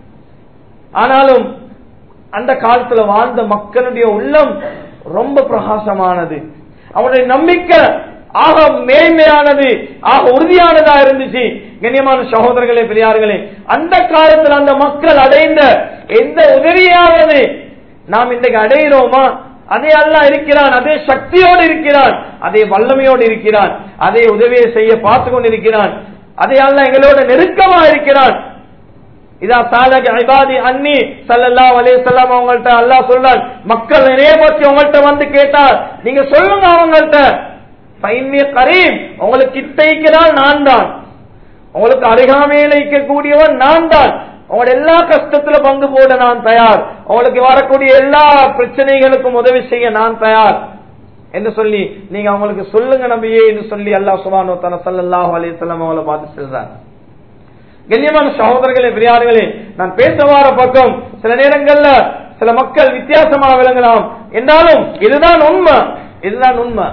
ஆனாலும் அந்த காலத்துல வாழ்ந்த மக்களுடைய உள்ளம் ரொம்ப பிரகாசமானது அவனுடைய நம்பிக்கை ஆக மேன்மையானது ஆக உறுதியானதா இருந்துச்சு கண்ணியமான சகோதரர்களே பெரியார்களே அந்த காலத்தில் அந்த மக்கள் அடைந்த எந்த உதவியானது நாம் இன்றைக்கு அடைகிறோமா அதே அல்லா இருக்கிறான் அதே சக்தியோடு இருக்கிறான் அதே வல்லமையோடு இருக்கிறான் அதே உதவியை செய்ய பார்த்து கொண்டிருக்கிறான் அதே அல்ல எங்களோட நெருக்கமா இருக்கிறான் இதா சாலக ஐபாதி அன்னி சல்லல்லா அலே செல்லம் அவங்கள்ட்ட அல்லா சொல்றான் மக்கள் நிறைய பற்றி உங்கள்கிட்ட வந்து கேட்டால் நீங்க சொல்லுங்க அவங்கள்ட்ட பைன்மிய கரீம் உங்களுக்கு கிட்டைக்கிறான் நான் தான் உங்களுக்கு அருகாமையில் இருக்கக்கூடியவன் நான் தான் உங்களோட எல்லா கஷ்டத்துல பங்கு போட நான் தயார் உங்களுக்கு வரக்கூடிய எல்லா பிரச்சனைகளுக்கும் உதவி செய்ய நான் தயார் என்று சொல்லி நீங்க அவங்களுக்கு சொல்லுங்க நம்பியே என்று சொல்லி அல்லா சுபானோ தன சல்லாஹ் அலி சொல்லம் அவங்களை பார்த்து செல்றார் கண்ணியமான சகோதரர்களே பெரியார்களே நான் பேச வார பக்கம் சில நேரங்கள்ல சில மக்கள் வித்தியாசமாக விளங்கலாம் என்றாலும் இதுதான் உண்மை இதுதான் உண்மை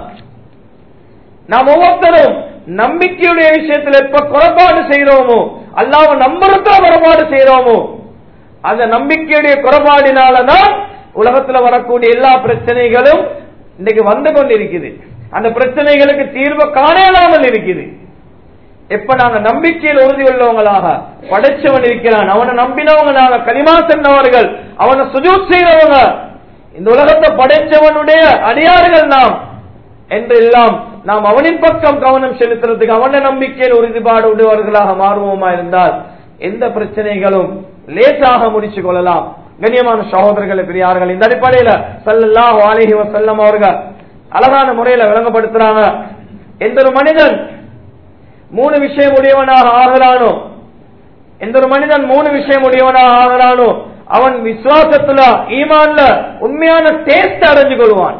நாம் ஒவ்வொருத்தரும் நம்பிக்கையுடைய விஷயத்தில் எப்ப குறைபாடு செய்யறோமோ அல்லாம நம்புறதுல குறைபாடு செய்யறோமோ அந்த நம்பிக்கையுடைய குறைபாடினாலதான் உலகத்துல வரக்கூடிய எல்லா பிரச்சனைகளும் இன்னைக்கு வந்து கொண்டிருக்குது அந்த பிரச்சனைகளுக்கு தீர்வு காணலாமல் இருக்குது எப்ப நாங்க நம்பிக்கையில் உறுதி உள்ளவங்களாக படைச்சவன் இருக்கிறான் அவனை நம்பினவங்க நாங்க களிமா சென்றவர்கள் அவனை சுஜூத் செய்தவங்க இந்த உலகத்தை படைச்சவனுடைய அடியார்கள் நாம் என்று எல்லாம் நாம் அவனின் பக்கம் கவனம் செலுத்துறதுக்கு அவன நம்பிக்கையில் உறுதிப்பாடு உடையவர்களாக மாறுவோமா இருந்தால் எந்த பிரச்சனைகளும் லேசாக முடிச்சு கொள்ளலாம் கண்ணியமான சகோதரர்களை பெரியார்கள் இந்த அடிப்படையில சல்லல்லாஹு அலைஹி வஸல்லம் அவர்கள் அழகான முறையில விளங்கப்படுத்துறாங்க எந்த ஒரு மனிதன் மூணு விஷயம் உடையவனாக ஆகிறானோ எந்த ஒரு மனிதன் மூணு விஷயம் உடையவனாக ஆகிறானோ அவன் விசுவாசத்துல ஈமான்ல உண்மையான டேஸ்ட் அடைஞ்சு கொள்வான்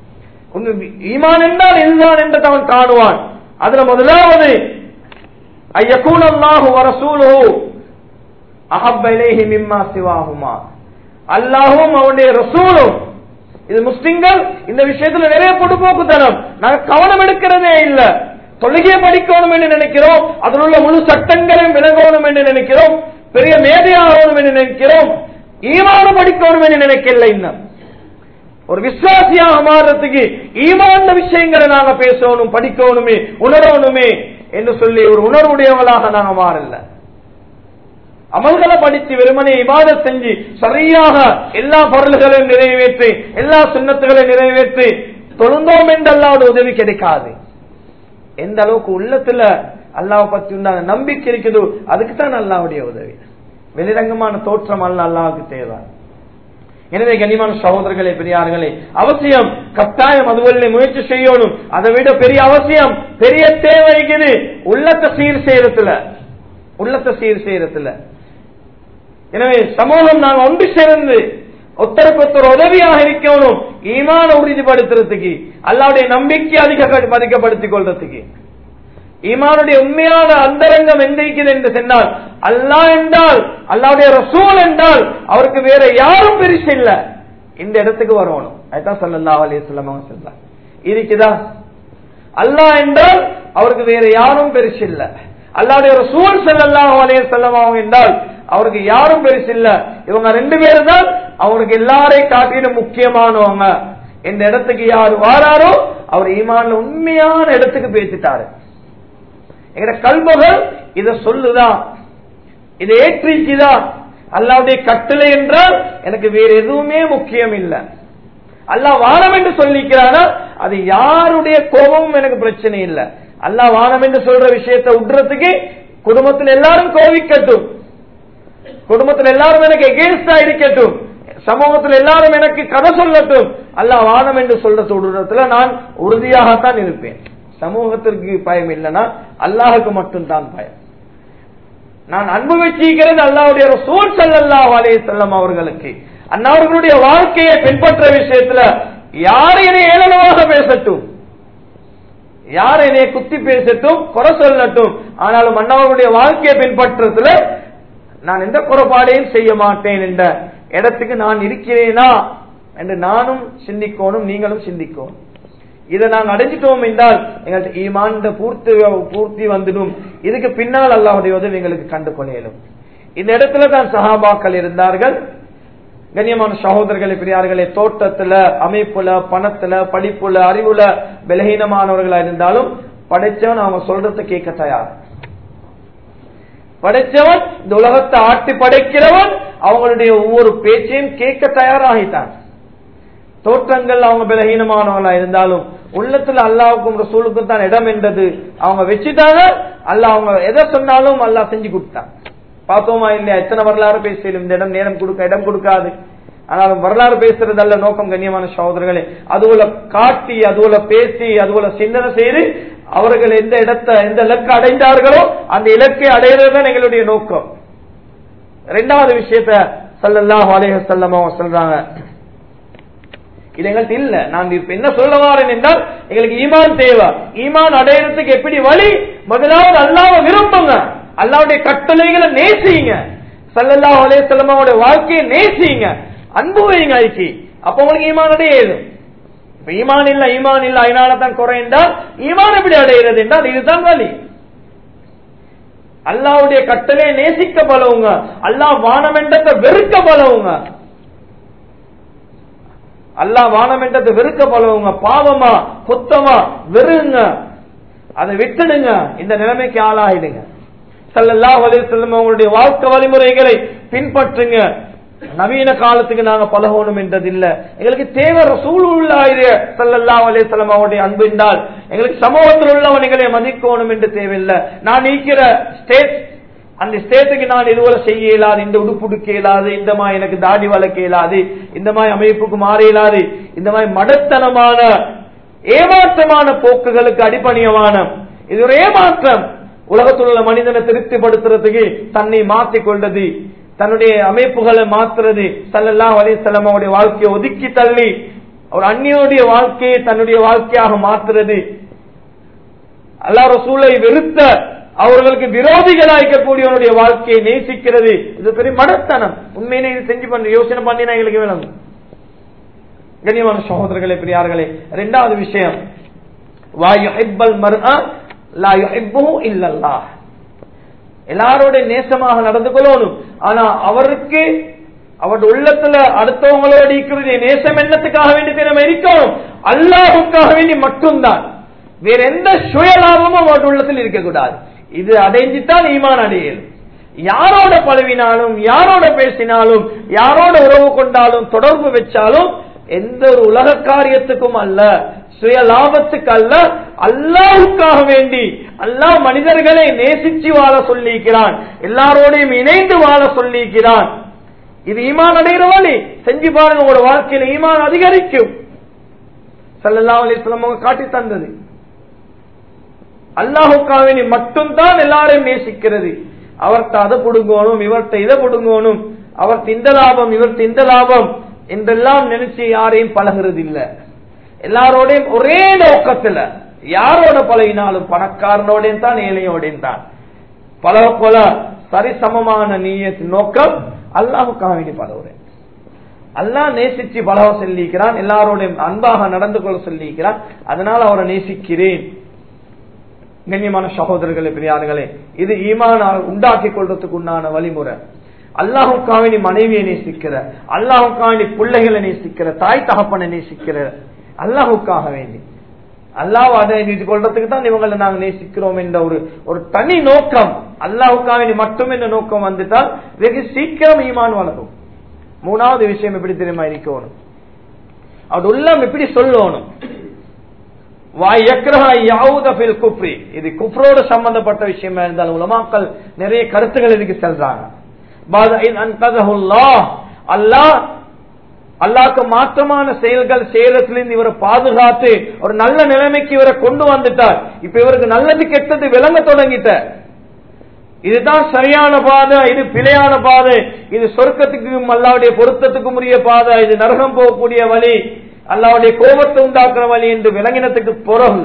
ஈமான் என்றால் இதுதான் என்று அவன் காணுவான் அதுல முதலாவது ஐயக்கூன் அல்லாஹு வரசூலுஹு அஹப்ப இலைஹி மிம்மா சிவாஹுமா அல்லாஹும் அவனுடைய ரசூலும் இது முஸ்லிம்கள் இந்த விஷயத்துல நிறைய பொடுபோக்குத்தனம் நாங்க கவனம் எடுக்கிறதே இல்ல தொழுகையை படிக்கணும் என்று நினைக்கிறோம் அதில் உள்ள முழு சட்டங்களையும் விளங்கணும் என்று நினைக்கிறோம் பெரிய மேதையாகணும் என்று நினைக்கிறோம் ஈமானம் படிக்கணும் என்று நினைக்கல இன்னும் ஒரு விசுவாசியாக மாறுறதுக்கு ஈமான் விஷயங்களை நாங்க பேசணும் படிக்கணுமே உணரணுமே என்று சொல்லி ஒரு உணர்வுடையவளாக நாங்க மாறல அமல்களை படித்து வெறுமனே இவாத செஞ்சு சரியாக எல்லா பொருள்களையும் நிறைவேற்றி எல்லா சுண்ணத்துகளையும் நிறைவேற்றி தொழுந்தோம் என்று அல்லாவோட உதவி கிடைக்காது எந்த அளவுக்கு உள்ளத்துல அல்லாவை பத்தி உண்டான நம்பிக்கை இருக்குதோ அதுக்கு தான் அல்லாவுடைய உதவி வெளிரங்கமான தோற்றம் அல்ல அல்லாவுக்கு தேவை எனவே கனிமான சகோதரர்களே பெரியார்களே அவசியம் கட்டாயம் அதுவரை முயற்சி செய்யணும் அதை விட பெரிய அவசியம் பெரிய தேவை இருக்குது உள்ளத்தை சீர் செய்யறதுல உள்ளத்தை சீர் செய்யறதுல எனவே சமூகம் நாங்கள் ஒன்று சேர்ந்து ஒருத்தருக்கு ஒருத்தர் உதவியாக இருக்கணும் ஈமான உறுதிப்படுத்துறதுக்கு அல்லாவுடைய நம்பிக்கை அதிக மதிக்கப்படுத்திக் கொள்றதுக்கு ஈமானுடைய உண்மையான அந்தரங்கம் எங்க இருக்குது என்று சொன்னால் அல்லாஹ் என்றால் அல்லாவுடைய ரசூல் என்றால் அவருக்கு வேற யாரும் பெருசு இல்ல இந்த இடத்துக்கு வரணும் அதுதான் சொல்லல்லா அலைய சொல்லமாக சொல்ல இருக்குதா அல்லாஹ் என்றால் அவருக்கு வேற யாரும் பெருசு இல்ல அல்லாவுடைய ரசூல் செல்லல்லாஹ் அலைய செல்லமாக என்றால் அவருக்கு யாரும் பெருசு இல்ல இவங்க ரெண்டு பேரும் தான் அவருக்கு எல்லாரையும் காட்டிலும் முக்கியமானவங்க இந்த இடத்துக்கு யாரு வாராரோ அவர் ஈமான்ல உண்மையான இடத்துக்கு பேசிட்டாரு எங்கட கல்வகள் இத சொல்லுதா இதை ஏற்றிக்குதா அல்லாவுடைய கட்டளை என்றால் எனக்கு வேற எதுவுமே முக்கியம் இல்ல அல்லாஹ் வானம் என்று சொல்லிக்கிறானா அது யாருடைய கோபமும் எனக்கு பிரச்சனை இல்ல அல்லாஹ் வானம் என்று சொல்ற விஷயத்தை விடுறதுக்கு குடும்பத்தில் எல்லாரும் கோவிக்கட்டும் குடும்பத்தில் எல்லாரும் எனக்கு எகேன்ஸ்டா இருக்கட்டும் சமூகத்தில் எல்லாரும் எனக்கு கதை சொல்லட்டும் அல்லாஹ் வானம் என்று சொல்ற சொல்றதுல நான் உறுதியாகத்தான் இருப்பேன் சமூகத்திற்கு பயம் இல்லைன்னா அல்லாஹுக்கு மட்டும்தான் பயம் நான் அன்பு வச்சிருக்கிறது அல்லாவுடைய சூழ் செல்லல்லா வாலே செல்லம் அவர்களுக்கு அண்ணாவர்களுடைய வாழ்க்கையை பின்பற்ற விஷயத்துல யார் என்னை ஏளனமாக பேசட்டும் யார் என்னை குத்தி பேசட்டும் குறை சொல்லட்டும் ஆனாலும் அண்ணாவர்களுடைய வாழ்க்கையை பின்பற்றதுல நான் எந்த குறைபாடையும் செய்ய மாட்டேன் என்ற இடத்துக்கு நான் இருக்கிறேனா என்று நானும் சிந்திக்கணும் நீங்களும் சிந்திக்கணும் இதை நாங்கள் அடைஞ்சிட்டோம் என்றால் எங்கள்கிட்ட ஈமான் பூர்த்தி பூர்த்தி வந்துடும் இதுக்கு பின்னால் அல்லாவுடைய உதவி எங்களுக்கு கண்டு கொள்ளையிலும் இந்த இடத்துல தான் சஹாபாக்கள் இருந்தார்கள் கண்ணியமான சகோதரர்களே பெரியார்களே தோட்டத்துல அமைப்புல பணத்துல படிப்புல அறிவுல பலகீனமானவர்களா இருந்தாலும் படைச்சவன் அவங்க சொல்றத கேட்க தயார் படைச்சவன் இந்த உலகத்தை ஆட்டி படைக்கிறவன் அவங்களுடைய ஒவ்வொரு பேச்சையும் கேட்க தயாராகிட்டான் தோற்றங்கள் அவங்க பலகீனமானவங்களா இருந்தாலும் உள்ளத்துல அல்லாவுக்கும் ரசூலுக்கும் தான் இடம் என்றது அவங்க வச்சுட்டாங்க அல்ல அவங்க எதை சொன்னாலும் அல்லா செஞ்சு கொடுத்தான் பார்த்தோமா இல்லையா எத்தனை வரலாறு பேசியும் இந்த இடம் நேரம் கொடுக்க இடம் கொடுக்காது ஆனாலும் வரலாறு பேசுறது அல்ல நோக்கம் கண்ணியமான சகோதரர்களே அதுபோல காட்டி அதுபோல பேசி அதுபோல சிந்தனை செய்து அவர்கள் எந்த இடத்தை எந்த இலக்கை அடைந்தார்களோ அந்த இலக்கை அடைகிறது தான் எங்களுடைய நோக்கம் ரெண்டாவது விஷயத்த சல்லல்லாஹ் அலேஹ செல்லமா சொல்றாங்க இது எங்கள்கிட்ட இல்ல நான் இப்ப என்ன சொல்ல வரேன் என்றால் எங்களுக்கு ஈமான் தேவை ஈமான் அடையறதுக்கு எப்படி வழி முதலாவது அல்லாவை விரும்புங்க அல்லாவுடைய கட்டளைகளை நேசிங்க சல்லல்லா அலே செல்லமாவோட வாழ்க்கையை நேசிங்க அன்பு வைங்க ஐக்கி அப்ப உங்களுக்கு ஈமான் அடையாது இப்ப ஈமான் இல்ல ஈமான் இல்ல அதனால தான் குறை என்றால் ஈமான் எப்படி அடைகிறது என்றால் இதுதான் வழி அல்லாவுடைய கட்டளையை நேசிக்க பலவுங்க அல்லாஹ் வானமென்றத்தை வெறுக்க பலவுங்க அல்லா வானமென்றத்தை வெறுக்க பழவுங்க பாவமா குத்தமா வெறுங்க அதை விட்டுடுங்க இந்த நிலைமைக்கு ஆளாயிடுங்க சல்லல்லா வலி செல்லும் அவங்களுடைய வாழ்க்கை வழிமுறைகளை பின்பற்றுங்க நவீன காலத்துக்கு நாங்க பழகணும் என்றது இல்ல எங்களுக்கு தேவை ரசூல் உள்ளாயிர சல்லல்லா வலே செல்லம் அவருடைய அன்பு என்றால் எங்களுக்கு சமூகத்தில் உள்ளவன் எங்களை மதிக்கணும் என்று தேவையில்லை நான் நீக்கிற ஸ்டேட் அந்த ஸ்டேட்டுக்கு நான் இதுவரை செய்ய இயலாது இந்த உடுப்பு உடுக்க இயலாது இந்த மாதிரி எனக்கு தாடி வளர்க்க இயலாது இந்த மாதிரி அமைப்புக்கு மாற இயலாது இந்த மாதிரி மடத்தனமான ஏமாற்றமான போக்குகளுக்கு அடிப்பணியமான இது ஒரு ஏமாற்றம் உலகத்தில் உள்ள மனிதனை திருப்திப்படுத்துறதுக்கு தன்னை மாற்றிக் கொண்டது தன்னுடைய அமைப்புகளை மாத்துறது சல்லல்லா அலிசல்லம் அவருடைய வாழ்க்கையை ஒதுக்கி தள்ளி அவர் அந்நியோடைய வாழ்க்கையை தன்னுடைய வாழ்க்கையாக மாற்றுறது அல்லா ரசூலை வெறுத்த அவர்களுக்கு விரோதிகளாய்க்கக்கூடியவனுடைய வாழ்க்கையை நேசிக்கிறது இது பெரிய மடத்தனம் உண்மையிலே இது செஞ்சு பண்ண யோசனை பண்ணினா எங்களுக்கு விளங்கும் கண்ணியமான சகோதரர்களே பெரியார்களே இரண்டாவது விஷயம் வா யுஹிப்பல் மர்ஆ லா யுஹிப்புஹு இல்லல்லாஹ் எல்லாரோட நேசமாக நடந்து கொள்ளணும் ஆனா அவருக்கு அவருடைய உள்ளத்துல அடுத்தவங்களோட இருக்கிறது நேசம் என்னத்துக்காக வேண்டி தினம் இருக்கணும் அல்லாஹுக்காக வேண்டி மட்டும்தான் வேற எந்த சுயலாபமும் அவருடைய உள்ளத்தில் இருக்கக்கூடாது இது அடைஞ்சுதான் ஈமான் அடையல் யாரோட பழவினாலும் யாரோட பேசினாலும் யாரோட உறவு கொண்டாலும் தொடர்பு வச்சாலும் எந்த ஒரு உலக காரியத்துக்கும் அல்ல சுய லாபத்துக்கு அல்ல அல்லாஹுக்காக வேண்டி அல்லாஹ் மனிதர்களை நேசிச்சு வாழ சொல்லியிருக்கிறான் எல்லாரோடையும் இணைந்து வாழ சொல்லியிருக்கிறான் இது ஈமான் அடைகிற வழி செஞ்சு பாருங்க உங்களோட வாழ்க்கையில ஈமான் அதிகரிக்கும் சல்லல்லா அலிஸ்லாம் அவங்க காட்டி தந்தது அல்லாஹுக்காக வேண்டி மட்டும்தான் எல்லாரையும் நேசிக்கிறது அவர்கிட்ட அதை புடுங்கணும் இவர்கிட்ட இதை புடுங்கணும் அவர்கிட்ட இந்த லாபம் இவர்கிட்ட இந்த லாபம் என்றெல்லாம் நினைச்சு யாரையும் பழகிறது இல்ல எல்லாரோடையும் ஒரே நோக்கத்துல யாரோட பழகினாலும் பணக்காரனோடையும் தான் ஏழையோடையும் தான் பல போல சரிசமமான நீயத் நோக்கம் அல்லாஹுக்காக வேண்டி பழகுறேன் அல்லாஹ் நேசிச்சு பழக சொல்லிக்கிறான் எல்லாரோடையும் அன்பாக நடந்து கொள்ள சொல்லிக்கிறான் அதனால அவரை நேசிக்கிறேன் கண்ணியமான சகோதரர்களே பெரியார்களே இது ஈமான உண்டாக்கி கொள்றதுக்கு உண்டான வழிமுறை அல்லாஹுக்காக நீ மனைவியை நேசிக்கிற அல்லாஹுக்காக நீ பிள்ளைகளை நேசிக்கிற தாய் தகப்பனை நேசிக்கிற அல்லாஹுக்காக வேண்டி அல்லாஹ் அதை நீதி கொள்றதுக்கு தான் இவங்களை நாங்க நேசிக்கிறோம் என்ற ஒரு ஒரு தனி நோக்கம் அல்லாஹுக்காக வேண்டி மட்டும் என்ற நோக்கம் வந்துட்டால் வெகு சீக்கிரம் ஈமான் வளரும் மூணாவது விஷயம் எப்படி தெரியுமா இருக்கணும் அது உள்ளம் எப்படி சொல்லணும் குப்ரி இது குப்ரோடு சம்பந்தப்பட்ட விஷயமா இருந்தாலும் உலமாக்கள் நிறைய கருத்துக்கள் இதுக்கு செல்றாங்க அல்லாஹ் அல்லாக்கு மாற்றமான செயல்கள் செய்யறதுலேருந்து இவரை பாதுகாத்து ஒரு நல்ல நிலைமைக்கு இவரை கொண்டு வந்துட்டார் இப்ப இவருக்கு நல்லது கெட்டது விளங்க தொடங்கிட்ட இதுதான் சரியான பாதை இது பிழையான பாதை இது சொர்க்கத்துக்கும் அல்லாவுடைய பொருத்தத்துக்கும் உரிய பாதை இது நரகம் போகக்கூடிய வழி அல்லாவுடைய கோபத்தை உண்டாக்குற வழி என்று விளங்கினத்துக்கு பிறகு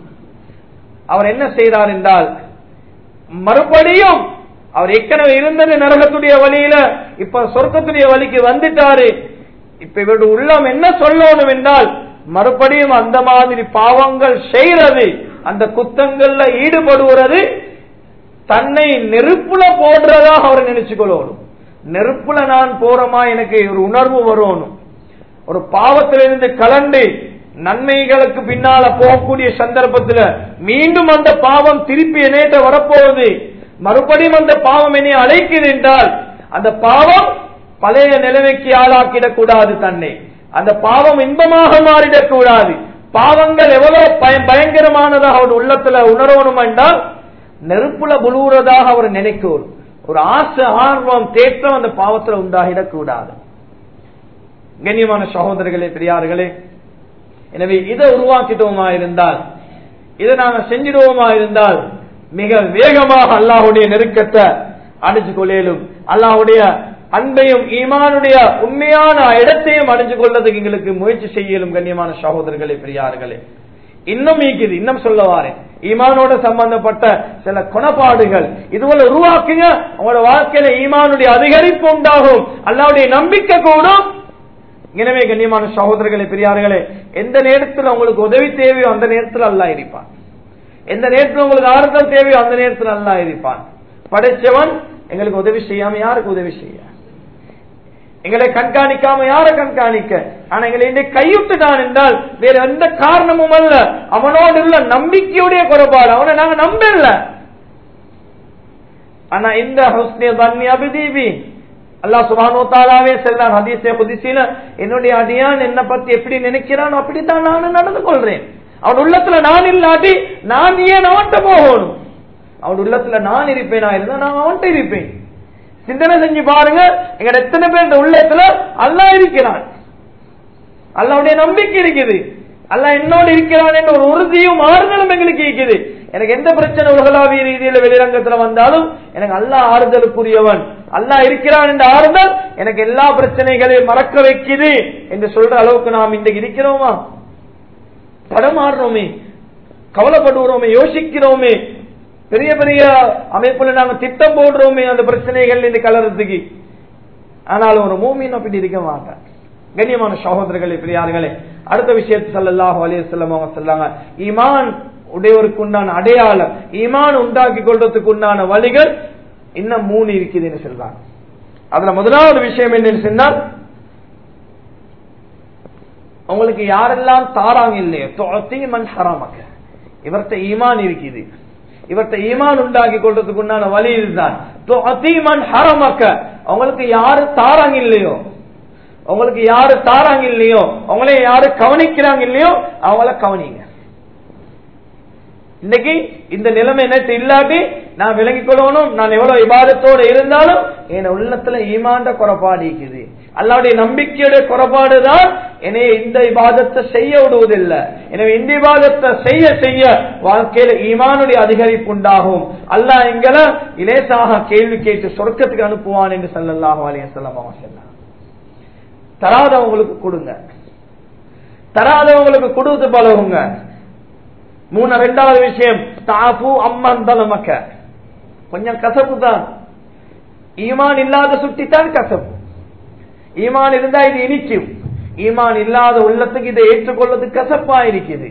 அவர் என்ன செய்தார் என்றால் மறுபடியும் அவர் ஏற்கனவே இருந்தது நரகத்துடைய வழியில இப்ப சொர்க்கத்துடைய வழிக்கு வந்துட்டாரு இப்ப இவருடைய உள்ளம் என்ன சொல்லணும் என்றால் மறுபடியும் அந்த மாதிரி பாவங்கள் செய்யறது அந்த குத்தங்கள்ல ஈடுபடுவது தன்னை நெருப்புல போடுறதாக அவர் நினைச்சு கொள்ளணும் நெருப்புல நான் போறமா எனக்கு ஒரு உணர்வு வரணும் ஒரு பாவத்திலிருந்து கலண்டு நன்மைகளுக்கு பின்னால போகக்கூடிய சந்தர்ப்பத்தில் மீண்டும் அந்த பாவம் திருப்பி என்னேட்ட வரப்போகுது மறுபடியும் அந்த பாவம் என்னை அழைக்குது என்றால் அந்த பாவம் பழைய நிலைமைக்கு ஆளாக்கிடக் கூடாது தன்னை அந்த பாவம் இன்பமாக மாறிடக் கூடாது பாவங்கள் எவ்வளவு பயங்கரமானதாக அவர் உள்ளத்துல உணரணும் என்றால் நெருப்புல புழுவுறதாக அவர் நினைக்கணும் ஒரு ஆசை ஆர்வம் தேற்றம் அந்த பாவத்துல உண்டாகிடக் கூடாது கண்ணியமான சகோதரர்களே பெரியார்களே எனவே இதை உருவாக்கிட்டோமா இருந்தால் இதை நாங்க செஞ்சிடுவோமா இருந்தால் மிக வேகமாக அல்லாஹுடைய நெருக்கத்தை அடைஞ்சு கொள்ளலும் அல்லாஹுடைய அன்பையும் ஈமானுடைய உண்மையான இடத்தையும் அடைஞ்சு கொள்வதற்கு எங்களுக்கு முயற்சி செய்யலும் கண்ணியமான சகோதரர்களே பெரியார்களே இன்னும் ஈக்குது இன்னும் சொல்ல வாரேன் ஈமானோட சம்பந்தப்பட்ட சில குணப்பாடுகள் இதுவரை உருவாக்குங்க உங்களோட வாழ்க்கையில ஈமானுடைய அதிகரிப்பு உண்டாகும் அல்லாவுடைய நம்பிக்கை கூடும் எனவே கண்ணியமான சகோதரர்களே பெரியார்களே எந்த நேரத்தில் உங்களுக்கு உதவி தேவையோ அந்த நேரத்தில் அல்லா இருப்பான் எந்த நேரத்தில் உங்களுக்கு ஆறுதல் தேவையோ அந்த நேரத்தில் அல்லா இருப்பான் படைச்சவன் எங்களுக்கு உதவி செய்யாம யாருக்கு உதவி செய்ய எங்களை கண்காணிக்காம யார கண்காணிக்க ஆனா எங்களை இன்றைக்கு கைவிட்டுட்டான் என்றால் வேற எந்த காரணமும் அல்ல அவனோடு உள்ள நம்பிக்கையுடைய குறைபாடு அவனை நாங்க நம்பல ஆனா இந்த ஹுஸ்னே பன்னி அபிதீபி அல்லா சுபானோ தாலாவே செல்றான் ஹதீசே புதிசில என்னுடைய அடியான் என்ன பத்தி எப்படி நினைக்கிறான் அப்படித்தான் நானும் நடந்து கொள்றேன் அவன் உள்ளத்துல நான் இல்லாட்டி நான் ஏன் அவன்கிட்ட போகணும் அவன் உள்ளத்துல நான் இருப்பேனா இருந்தா நான் அவன்கிட்ட இருப்பேன் சிந்தனை செஞ்சு பாருங்க எங்க எத்தனை பேர் இந்த உள்ளத்துல அல்லா இருக்கிறான் அல்லாவுடைய நம்பிக்கை இருக்குது அல்ல என்னோடு இருக்கிறான் என்ற ஒரு உறுதியும் ஆறுதலும் எங்களுக்கு இருக்குது எனக்கு எந்த பிரச்சனை உலகளாவிய ரீதியில வெளிரங்கத்துல வந்தாலும் எனக்கு அல்லா ஆறுதலுக்குரியவன் அல்லா இருக்கிறான் என்ற ஆறுதல் எனக்கு எல்லா பிரச்சனைகளையும் மறக்க வைக்குது என்று சொல்ற அளவுக்கு நாம் இன்றைக்கு இருக்கிறோமா படமாடுறோமே கவலைப்படுகிறோமே யோசிக்கிறோமே பெரிய பெரிய அமைப்புல நாங்க திட்டம் போடுறோமே அந்த பிரச்சனைகள் இந்த கலரத்துக்கு ஆனாலும் ஒரு மூமின் அப்படி இருக்க மாட்டேன் கண்ணியமான சகோதரர்களே பெரியார்களே அடுத்த விஷயத்து சல்லாஹு அலிசல்லம் அவங்க சொல்லாங்க ஈமான் உடையவருக்கு உண்டான அடையாளம் ஈமான் உண்டாக்கி கொள்றதுக்கு உண்டான வழிகள் இன்னும் மூணு இருக்குதுன்னு சொல்றாங்க அதுல முதலாவது விஷயம் என்னன்னு சொன்னால் உங்களுக்கு யாரெல்லாம் தாராங்க இல்லையோ தொத்தி மண் ஹராமக்க இவர்கிட்ட ஈமான் இருக்குது இவர்கிட்ட ஈமான் உண்டாக்கி கொள்றதுக்கு உண்டான வழி இதுதான் தொத்தி மண் ஹரமக்க அவங்களுக்கு யாரு தாராங்க இல்லையோ உங்களுக்கு யாரு தாராங்க இல்லையோ அவங்களே யாரு கவனிக்கிறாங்க இல்லையோ அவங்கள கவனிங்க இன்னைக்கு இந்த நிலைமை என்னட்டு இல்லாட்டி நான் விளங்கிக் கொள்ளணும் நான் எவ்வளவு இபாதத்தோடு இருந்தாலும் என் உள்ளத்துல ஈமாண்ட குறைபாடு இருக்குது அல்லாவுடைய நம்பிக்கையுடைய குறைபாடு தான் என்னைய இந்த இபாதத்தை செய்ய விடுவதில்லை எனவே இந்த இபாதத்தை செய்ய செய்ய வாழ்க்கையில ஈமானுடைய அதிகரிப்பு உண்டாகும் அல்லாஹ் எங்களை இலேசாக கேள்வி கேட்டு சொர்க்கத்துக்கு அனுப்புவான் என்று சல்லல்லாஹு அலைய சொல்லம் அவன் சொன்னான் தராதவங்களுக்கு கொடுங்க தராதவங்களுக்கு கொடுத்து பழகுங்க மூணு ரெண்டாவது விஷயம் தாபு அம்மன் தலமக்க கொஞ்சம் கசப்பு தான் ஈமான் இல்லாத சுட்டித்தான் கசப்பு ஈமான் இருந்தா இது இனிக்கும் ஈமான் இல்லாத உள்ளத்துக்கு இதை ஏற்றுக்கொள்வது கசப்பா இருக்குது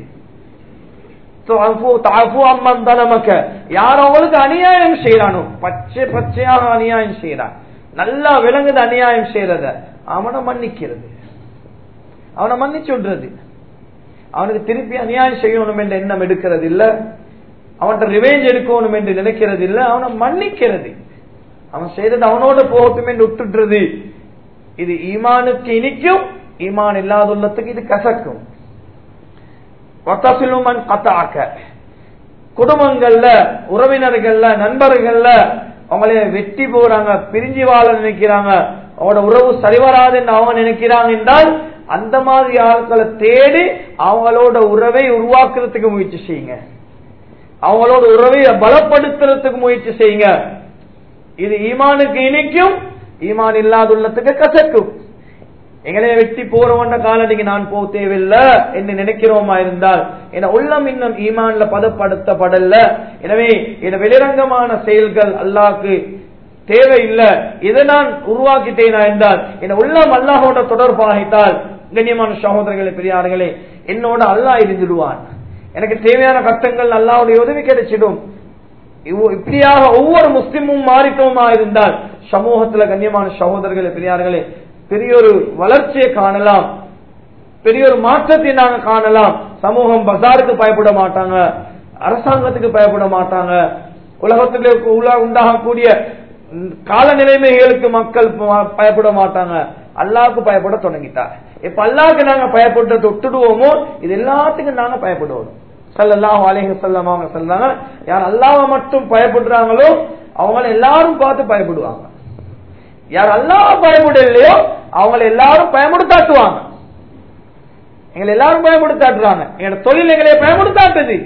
அம்மன் தலமக்க யார் அவங்களுக்கு அநியாயம் செய்யறானோ பச்சை பச்சையாக அநியாயம் செய்யறான் நல்லா விளங்குது அநியாயம் செய்யறத அவனை மன்னிக்கிறது அவனை மன்னிச்சு விடுறது அவனுக்கு திருப்பி அநியாயம் செய்யணும் என்ற எண்ணம் எடுக்கிறது இல்ல அவன்கிட்ட ரிவேஞ்ச் எடுக்கணும் என்று நினைக்கிறது இல்ல அவனை மன்னிக்கிறது அவன் செய்தது அவனோட போகட்டும் என்று விட்டுடுறது இது ஈமானுக்கு இனிக்கும் ஈமான் இல்லாத உள்ளத்துக்கு இது கசக்கும் குடும்பங்கள்ல உறவினர்கள்ல நண்பர்கள்ல அவங்களே வெட்டி போறாங்க பிரிஞ்சு வாழ நினைக்கிறாங்க அவங்களோட உறவு சரிவராதுன்னு அவங்க நினைக்கிறாங்க என்றால் அந்த மாதிரி ஆட்களை தேடி அவங்களோட உறவை உருவாக்குறதுக்கு முயற்சி செய்யுங்க அவங்களோட உறவை பலப்படுத்துறதுக்கு முயற்சி செய்யுங்க இது ஈமானுக்கு இனிக்கும் ஈமான் இல்லாத உள்ளத்துக்கு கசக்கும் எங்களே வெட்டி போறவண்ட காலடிக்கு நான் போக தேவையில்லை என்று நினைக்கிறோமா இருந்தால் என உள்ளம் இன்னும் ஈமான்ல பதப்படுத்தப்படல எனவே என வெளிரங்கமான செயல்கள் அல்லாக்கு தேவையில்லை இதை நான் உருவாக்கிட்டேனா என்றால் என் உள்ளம் அல்லாஹோட தொடர்பாகித்தால் கண்ணியமான சகோதரர்களே பெரியார்களே என்னோட அல்லாஹ் இருந்துடுவான் எனக்கு தேவையான கட்டங்கள் அல்லாவுடைய உதவி கிடைச்சிடும் இப்படியாக ஒவ்வொரு முஸ்லிமும் மாறிட்டோமா இருந்தால் சமூகத்துல கண்ணியமான சகோதரர்களே பெரியார்களே பெரிய ஒரு வளர்ச்சியை காணலாம் பெரிய ஒரு மாற்றத்தை நாங்க காணலாம் சமூகம் பசாருக்கு பயப்பட மாட்டாங்க அரசாங்கத்துக்கு பயப்பட மாட்டாங்க உலகத்திலே உண்டாகக்கூடிய கால நிலைமைகளுக்கு மக்கள் பயப்பட மாட்டாங்க அல்லாவுக்கு பயப்பட தொடங்கிட்டார் இப்ப அல்லாவுக்கு நாங்க பயப்பட்டு தொட்டுடுவோமோ இது எல்லாத்துக்கும் நாங்க பயப்படுவோம் சல்லாஹ் அலேஹ் சொல்லம் அவங்க சொல்றாங்க யார் அல்லாவை மட்டும் பயப்படுறாங்களோ அவங்கள எல்லாரும் பார்த்து பயப்படுவாங்க யார் அல்லாஹ் பயப்படலையோ அவங்கள எல்லாரும் பயமுடுத்தாட்டுவாங்க எங்களை எல்லாரும் பயமுடுத்தாட்டுறாங்க எங்களோட தொழில் எங்களைய பயமுடுத்தாட்டுது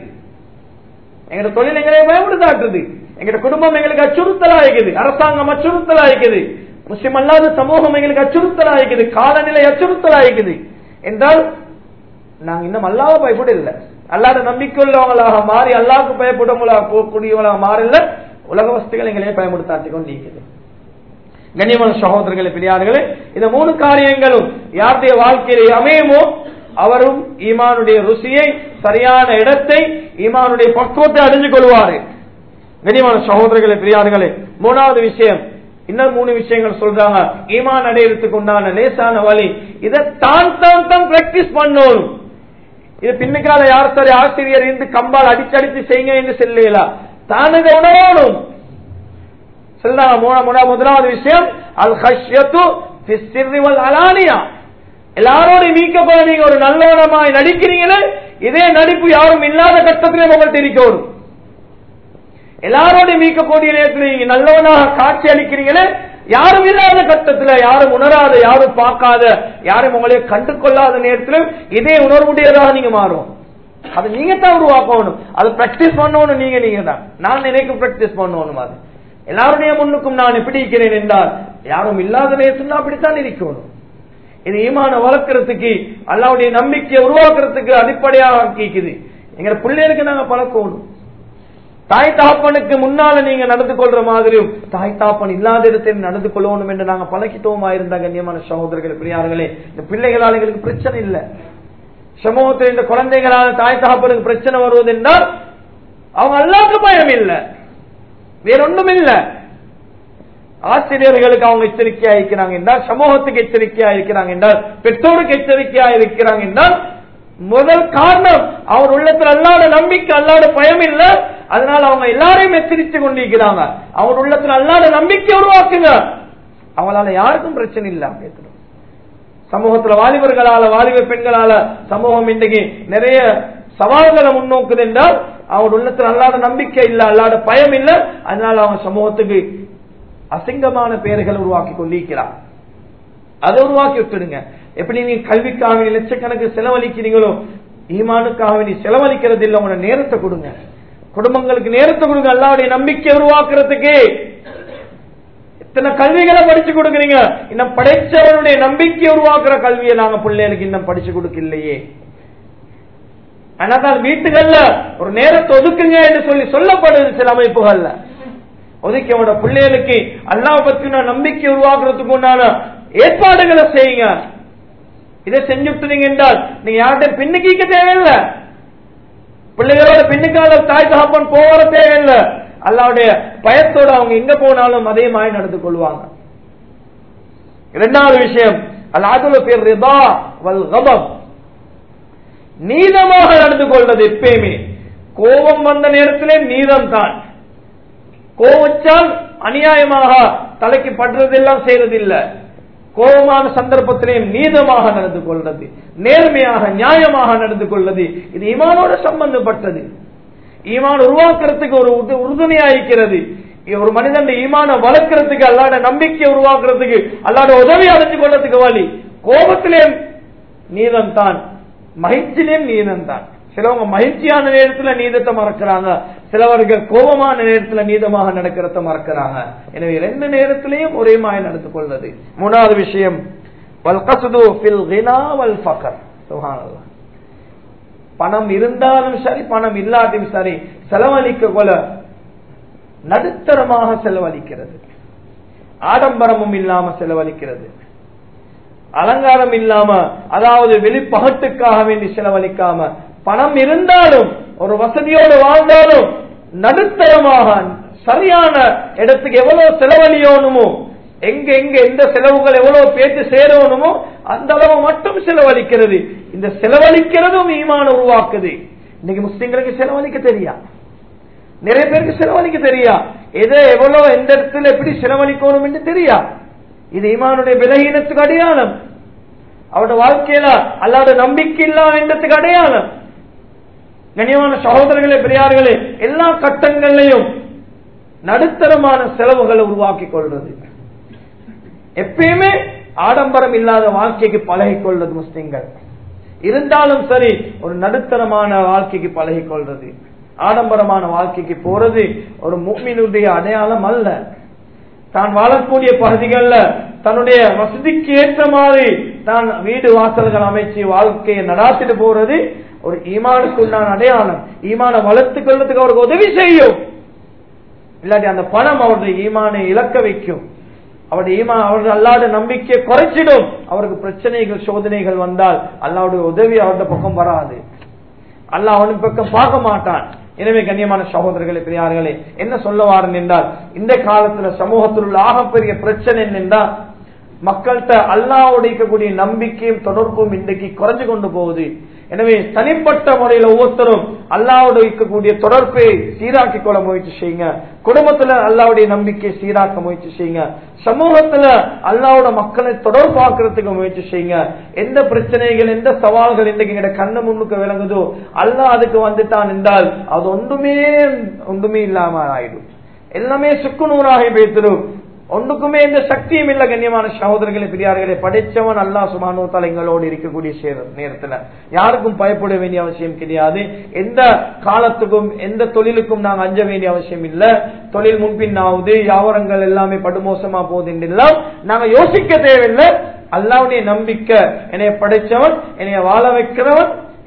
எங்களோட தொழில் எங்களைய பயமுடுத்தாட்டுது எங்களோட குடும்பம் எங்களுக்கு அச்சுறுத்தலா இருக்குது அரசாங்கம் அச்சுறுத்தலா இருக்குது முஸ்லிம் அல்லாத சமூகம் எங்களுக்கு அச்சுறுத்தலா இருக்குது காலநிலை அச்சுறுத்தலா இருக்குது என்றால் நாங்க இன்னும் அல்லாவ பயப்பட இல்லை அல்லாத நம்பிக்கையுள்ளவங்களாக மாறி அல்லாவுக்கு பயப்படுவங்களாக போகக்கூடியவங்களாக மாறல உலக வசதிகள் எங்களையே பயமுடுத்தாட்டி கொண்டு இருக்குது கண்ணியமான சகோதரர்களே பெரியார்களே இந்த மூணு காரியங்களும் யாருடைய வாழ்க்கையிலே அமையுமோ அவரும் ஈமானுடைய ருசியை சரியான இடத்தை ஈமானுடைய பக்குவத்தை அறிஞ்சு கொள்வாரு கண்ணியமான சகோதரர்களே பெரியார்களே மூணாவது விஷயம் இன்னும் மூணு விஷயங்கள் சொல்றாங்க ஈமான் அடையிறதுக்கு உண்டான லேசான வழி இதை தான் தான் தான் பிராக்டிஸ் பண்ணணும் இது பின்னுக்கால யார் சரி ஆசிரியர் இருந்து கம்பால் அடிச்சடிச்சு செய்யுங்க என்று சொல்லல தானுங்க உணவணும் சொல்றாங்க முதலாவது விஷயம் அல் ஹஷ்யத்து அலானியா எல்லாரோடையும் நீக்கப்பட நீங்க ஒரு நல்லவனமாய் நடிக்கிறீங்களே இதே நடிப்பு யாரும் இல்லாத கட்டத்திலே உங்கள்கிட்ட இருக்கணும் எல்லாரோடையும் மீட்கக்கூடிய நேரத்தில் நீங்க நல்லவனாக காட்சி அளிக்கிறீங்களே யாரும் இல்லாத கட்டத்துல யாரும் உணராத யாரும் பார்க்காத யாரும் உங்களைய கண்டு கொள்ளாத நேரத்திலும் இதே உணர்வுடையதாக நீங்க மாறும் அது நீங்க தான் உருவாக்கணும் அது பிராக்டிஸ் பண்ணணும் நீங்க நீங்க தான் நான் நினைக்கும் பிராக்டிஸ் பண்ணணும் அது எல்லாருடைய முன்னுக்கும் நான் எப்படி இருக்கிறேன் என்றால் யாரும் இல்லாத நேரத்தில் அப்படித்தான் இருக்கணும் இது ஈமான வளர்க்கறதுக்கு அல்லாவுடைய நம்பிக்கையை உருவாக்குறதுக்கு அடிப்படையாக கேக்குது எங்க பிள்ளைகளுக்கு நாங்க பழக்கணும் தாய் தாப்பனுக்கு முன்னால நீங்க நடந்து கொள்ற மாதிரியும் தாய் தாப்பன் இல்லாத இடத்தில் நடந்து கொள்ளணும் என்று நாங்க பழக்கிட்டோமா இருந்த கண்ணியமான சகோதரர்கள் பிரியார்களே இந்த பிள்ளைகளால் எங்களுக்கு பிரச்சனை இல்லை சமூகத்தில் இந்த குழந்தைகளால் தாய் தகப்பனுக்கு பிரச்சனை வருவது என்றால் அவங்க அல்லாக்கு பயம் இல்லை வேற ஒண்ணும் இல்ல ஆசிரியர்களுக்கு அவங்க எச்சரிக்கையா இருக்கிறாங்க என்றால் சமூகத்துக்கு எச்சரிக்கையா இருக்கிறாங்க என்றால் பெற்றோருக்கு எச்சரிக்கையா இருக்கிறாங்க என்றால் முதல் காரணம் அவர் உள்ளத்துல அல்லாத நம்பிக்கை அல்லாத பயம் இல்ல அதனால அவங்க எல்லாரையும் எச்சரித்து கொண்டிருக்கிறாங்க அவர் உள்ளத்துல அல்லாத நம்பிக்கை உருவாக்குங்க அவங்களால யாருக்கும் பிரச்சனை இல்ல பேசுறோம் சமூகத்துல வாலிபர்களால வாலிப பெண்களால சமூகம் இன்றைக்கு நிறைய சவால்களை முன்னோக்குது என்றால் அவர் உள்ளத்துல அல்லாத நம்பிக்கை இல்ல அல்லாத பயம் இல்ல அதனால அவங்க சமூகத்துக்கு அசிங்கமான பெயர்களை உருவாக்கி கொண்டிருக்கிறார் அதை உருவாக்கி விட்டுடுங்க எப்படி நீங்க கல்விக்காக வேண்டி லட்சக்கணக்கு செலவழிக்கிறீங்களோ ஈமானுக்காக வேண்டி செலவழிக்கிறது இல்ல உங்களோட நேரத்தை கொடுங்க குடும்பங்களுக்கு நேரத்தை கொடுங்க அல்லாவுடைய நம்பிக்கை உருவாக்குறதுக்கு இத்தனை கல்விகளை படிச்சு கொடுக்குறீங்க இன்னும் படைச்சவருடைய நம்பிக்கை உருவாக்குற கல்வியை நாங்க பிள்ளைகளுக்கு இன்னும் படிச்சு கொடுக்கலையே ஆனால் வீட்டுகள்ல ஒரு நேரத்தை ஒதுக்குங்க என்று சொல்லி சொல்லப்படுது சில அமைப்புகள்ல ஒதுக்கி அவனோட பிள்ளைகளுக்கு அல்லாஹ் பத்தின நம்பிக்கை உருவாக்குறதுக்கு உண்டான ஏற்பாடுகளை செய்யுங்க இதை செஞ்சுட்டீங்க என்றால் நீங்க யார்கிட்ட பின்னுக்கிக்க தேவையில்லை பிள்ளைகளோட பின்னுக்கால தாய் தகப்பன் போகிற தேவையில்லை அல்லாவுடைய பயத்தோட அவங்க எங்க போனாலும் அதே மாதிரி நடந்து கொள்வாங்க இரண்டாவது விஷயம் அல்லாதுல பேர் ரிதா வல் கபம் நீதமாக நடந்து கொள்வது எப்பயுமே கோபம் வந்த நேரத்திலே நீதம் தான் கோவச்சால் அநியாயமாக தலைக்கு படுறதெல்லாம் செய்யறதில்லை கோபமான சந்தர்ப்பத்திலேயும் நீதமாக நடந்து கொள்வது நேர்மையாக நியாயமாக நடந்து கொள்வது இது ஈமானோட சம்பந்தப்பட்டது ஈமான் உருவாக்குறதுக்கு ஒரு உறுதுணையா இருக்கிறது ஒரு மனிதன் ஈமான வளர்க்கறதுக்கு அல்லாட நம்பிக்கை உருவாக்குறதுக்கு அல்லாட உதவி அடைஞ்சு கொள்றதுக்கு வழி கோபத்திலேயும் நீதம் தான் மகிழ்ச்சியிலேயும் நீதம் தான் சிலவங்க மகிழ்ச்சியான நேரத்துல நீதத்தை மறக்கிறாங்க சிலவர்கள் கோபமான நேரத்துல நீதமாக நடக்கிறத மறக்கிறாங்க எனவே ரெண்டு நேரத்திலையும் ஒரே மாய நடந்து கொள்வது மூணாவது விஷயம் பணம் இருந்தாலும் சரி பணம் இல்லாட்டியும் சரி செலவழிக்க கொள்ள நடுத்தரமாக செலவழிக்கிறது ஆடம்பரமும் இல்லாம செலவழிக்கிறது அலங்காரம் இல்லாம அதாவது வெளிப்பகட்டுக்காக வேண்டி செலவழிக்காம பணம் இருந்தாலும் ஒரு வசதியோடு வாழ்ந்தாலும் நடுத்தரமாக சரியான இடத்துக்கு எவ்வளவு செலவழியோனுமோ எங்க எங்க எந்த செலவுகள் எவ்வளவு பேச்சு சேரணுமோ அந்த அளவு மட்டும் செலவழிக்கிறது இந்த செலவழிக்கிறதும் ஈமான உருவாக்குது இன்னைக்கு முஸ்லிம்களுக்கு செலவழிக்க தெரியா நிறைய பேருக்கு செலவழிக்க தெரியா எதை எவ்வளவு எந்த இடத்துல எப்படி செலவழிக்கணும் என்று தெரியா இது ஈமானுடைய விலகீனத்துக்கு அடையாளம் அவருடைய வாழ்க்கையில அல்லாத நம்பிக்கை இல்லாத எண்ணத்துக்கு அடையாளம் கனியமான சகோதரர்களே பெரியார்களே எல்லா கட்டங்கள்லையும் நடுத்தரமான செலவுகளை உருவாக்கி கொள்றது எப்பயுமே ஆடம்பரம் இல்லாத வாழ்க்கைக்கு பழகி கொள்வது முஸ்லிம்கள் இருந்தாலும் சரி ஒரு நடுத்தரமான வாழ்க்கைக்கு பழகி கொள்றது ஆடம்பரமான வாழ்க்கைக்கு போறது ஒரு மூமினுடைய அடையாளம் அல்ல தான் வாழக்கூடிய பகுதிகளில் தன்னுடைய வசதிக்கு ஏற்ற மாதிரி தான் வீடு வாசல்கள் அமைச்சு வாழ்க்கையை நடாத்திட்டு போறது ஒரு ஈமானுக்கு உண்டான அடையாளம் ஈமான வளர்த்துக் கொள்றதுக்கு அவருக்கு உதவி செய்யும் இல்லாட்டி அந்த பணம் அவருடைய ஈமானை இழக்க வைக்கும் அவருடைய ஈமா அவருடைய அல்லாத நம்பிக்கையை குறைச்சிடும் அவருக்கு பிரச்சனைகள் சோதனைகள் வந்தால் அல்லாவுடைய உதவி அவருடைய பக்கம் வராது அல்ல அவனின் பக்கம் பார்க்க மாட்டான் எனவே கண்ணியமான சகோதரர்களே பெரியார்களே என்ன சொல்ல வாரன் என்றால் இந்த காலத்துல சமூகத்தில் உள்ள ஆகப்பெரிய பிரச்சனை என்னென்றால் மக்கள்கிட்ட அல்லாவோட இருக்கக்கூடிய நம்பிக்கையும் தொடர்பும் இன்றைக்கு குறைஞ்சு கொண்டு போகுது எனவே தனிப்பட்ட முறையில் ஒவ்வொருத்தரும் அல்லாவோட இருக்கக்கூடிய தொடர்பை சீராக்கிக் கொள்ள முயற்சி செய்யுங்க குடும்பத்துல அல்லாவுடைய நம்பிக்கை சீராக்க முயற்சி செய்யுங்க சமூகத்துல அல்லாவோட மக்களை தொடர்பாக்குறதுக்கு முயற்சி செய்யுங்க எந்த பிரச்சனைகள் எந்த சவால்கள் இன்றைக்கு எங்க கண்ணு முன்னுக்கு விளங்குதோ அல்லாஹ் அதுக்கு வந்துட்டான் என்றால் அது ஒன்றுமே ஒன்றுமே இல்லாம ஆயிடும் எல்லாமே சுக்குநூறாகி பேசிடும் ஒன்றுக்குமே எந்த சக்தியும் இல்ல கண்ணியமான சகோதரர்களை பெரியார்களை படைச்சவன் அல்லா சுமானோ தலைங்களோடு இருக்கக்கூடிய நேரத்துல யாருக்கும் பயப்பட வேண்டிய அவசியம் கிடையாது எந்த காலத்துக்கும் எந்த தொழிலுக்கும் நாங்க அஞ்ச வேண்டிய அவசியம் இல்ல தொழில் முன்பின் ஆகுது வியாபாரங்கள் எல்லாமே படுமோசமா போகுது எல்லாம் நாங்க யோசிக்க தேவையில்லை அல்லாவுடைய நம்பிக்கை என்னைய படைச்சவன் என்னைய வாழ வைக்கிறவன்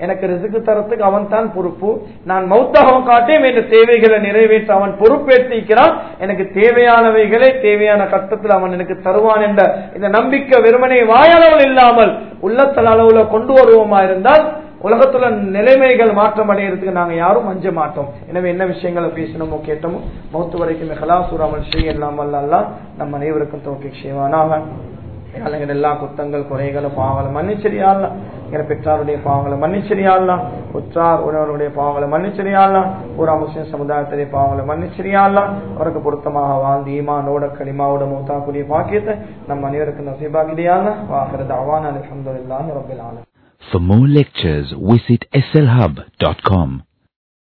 எனக்கு ரிசுக்கு தரத்துக்கு அவன் தான் பொறுப்பு நான் மௌத்தாகவும் காட்டியும் என்ற தேவைகளை நிறைவேற்ற அவன் பொறுப்பேற்றிருக்கிறான் எனக்கு தேவையானவைகளை தேவையான கட்டத்தில் அவன் எனக்கு தருவான் என்ற இந்த நம்பிக்கை வெறுமனை வாயளவில் இல்லாமல் உள்ளத்தல் அளவுல கொண்டு வருவோமா இருந்தால் உலகத்துல நிலைமைகள் மாற்றம் அடைகிறதுக்கு நாங்க யாரும் அஞ்ச மாட்டோம் எனவே என்ன விஷயங்களை பேசணுமோ கேட்டோமோ மௌத்து வரைக்கும் ஹலாசூராமல் செய்ய இல்லாமல் அல்ல நம்ம அனைவருக்கும் தோக்கி செய்வானாக எங்கள் எல்லா குத்தங்கள் குறைகளை பாவங்களை மன்னிச்சரியாலாம் எங்க பெற்றாருடைய பாவங்களை மன்னிச்சரியாலாம் உற்றார் உணவருடைய பாவங்களை மன்னிச்சரியாலாம் பூரா முஸ்லிம் சமுதாயத்துடைய பாவங்களை மன்னிச்சரியாலாம் அவருக்கு பொருத்தமாக வாழ்ந்து ஈமானோட களிமாவோட மூத்தாக்குரிய பாக்கியத்தை நம்ம அனைவருக்கும் நசீபாக்கிடையால வாகிறது அவான் அலமதுல்லாஹி ரபில் ஆலம் For more lectures, visit slhub.com.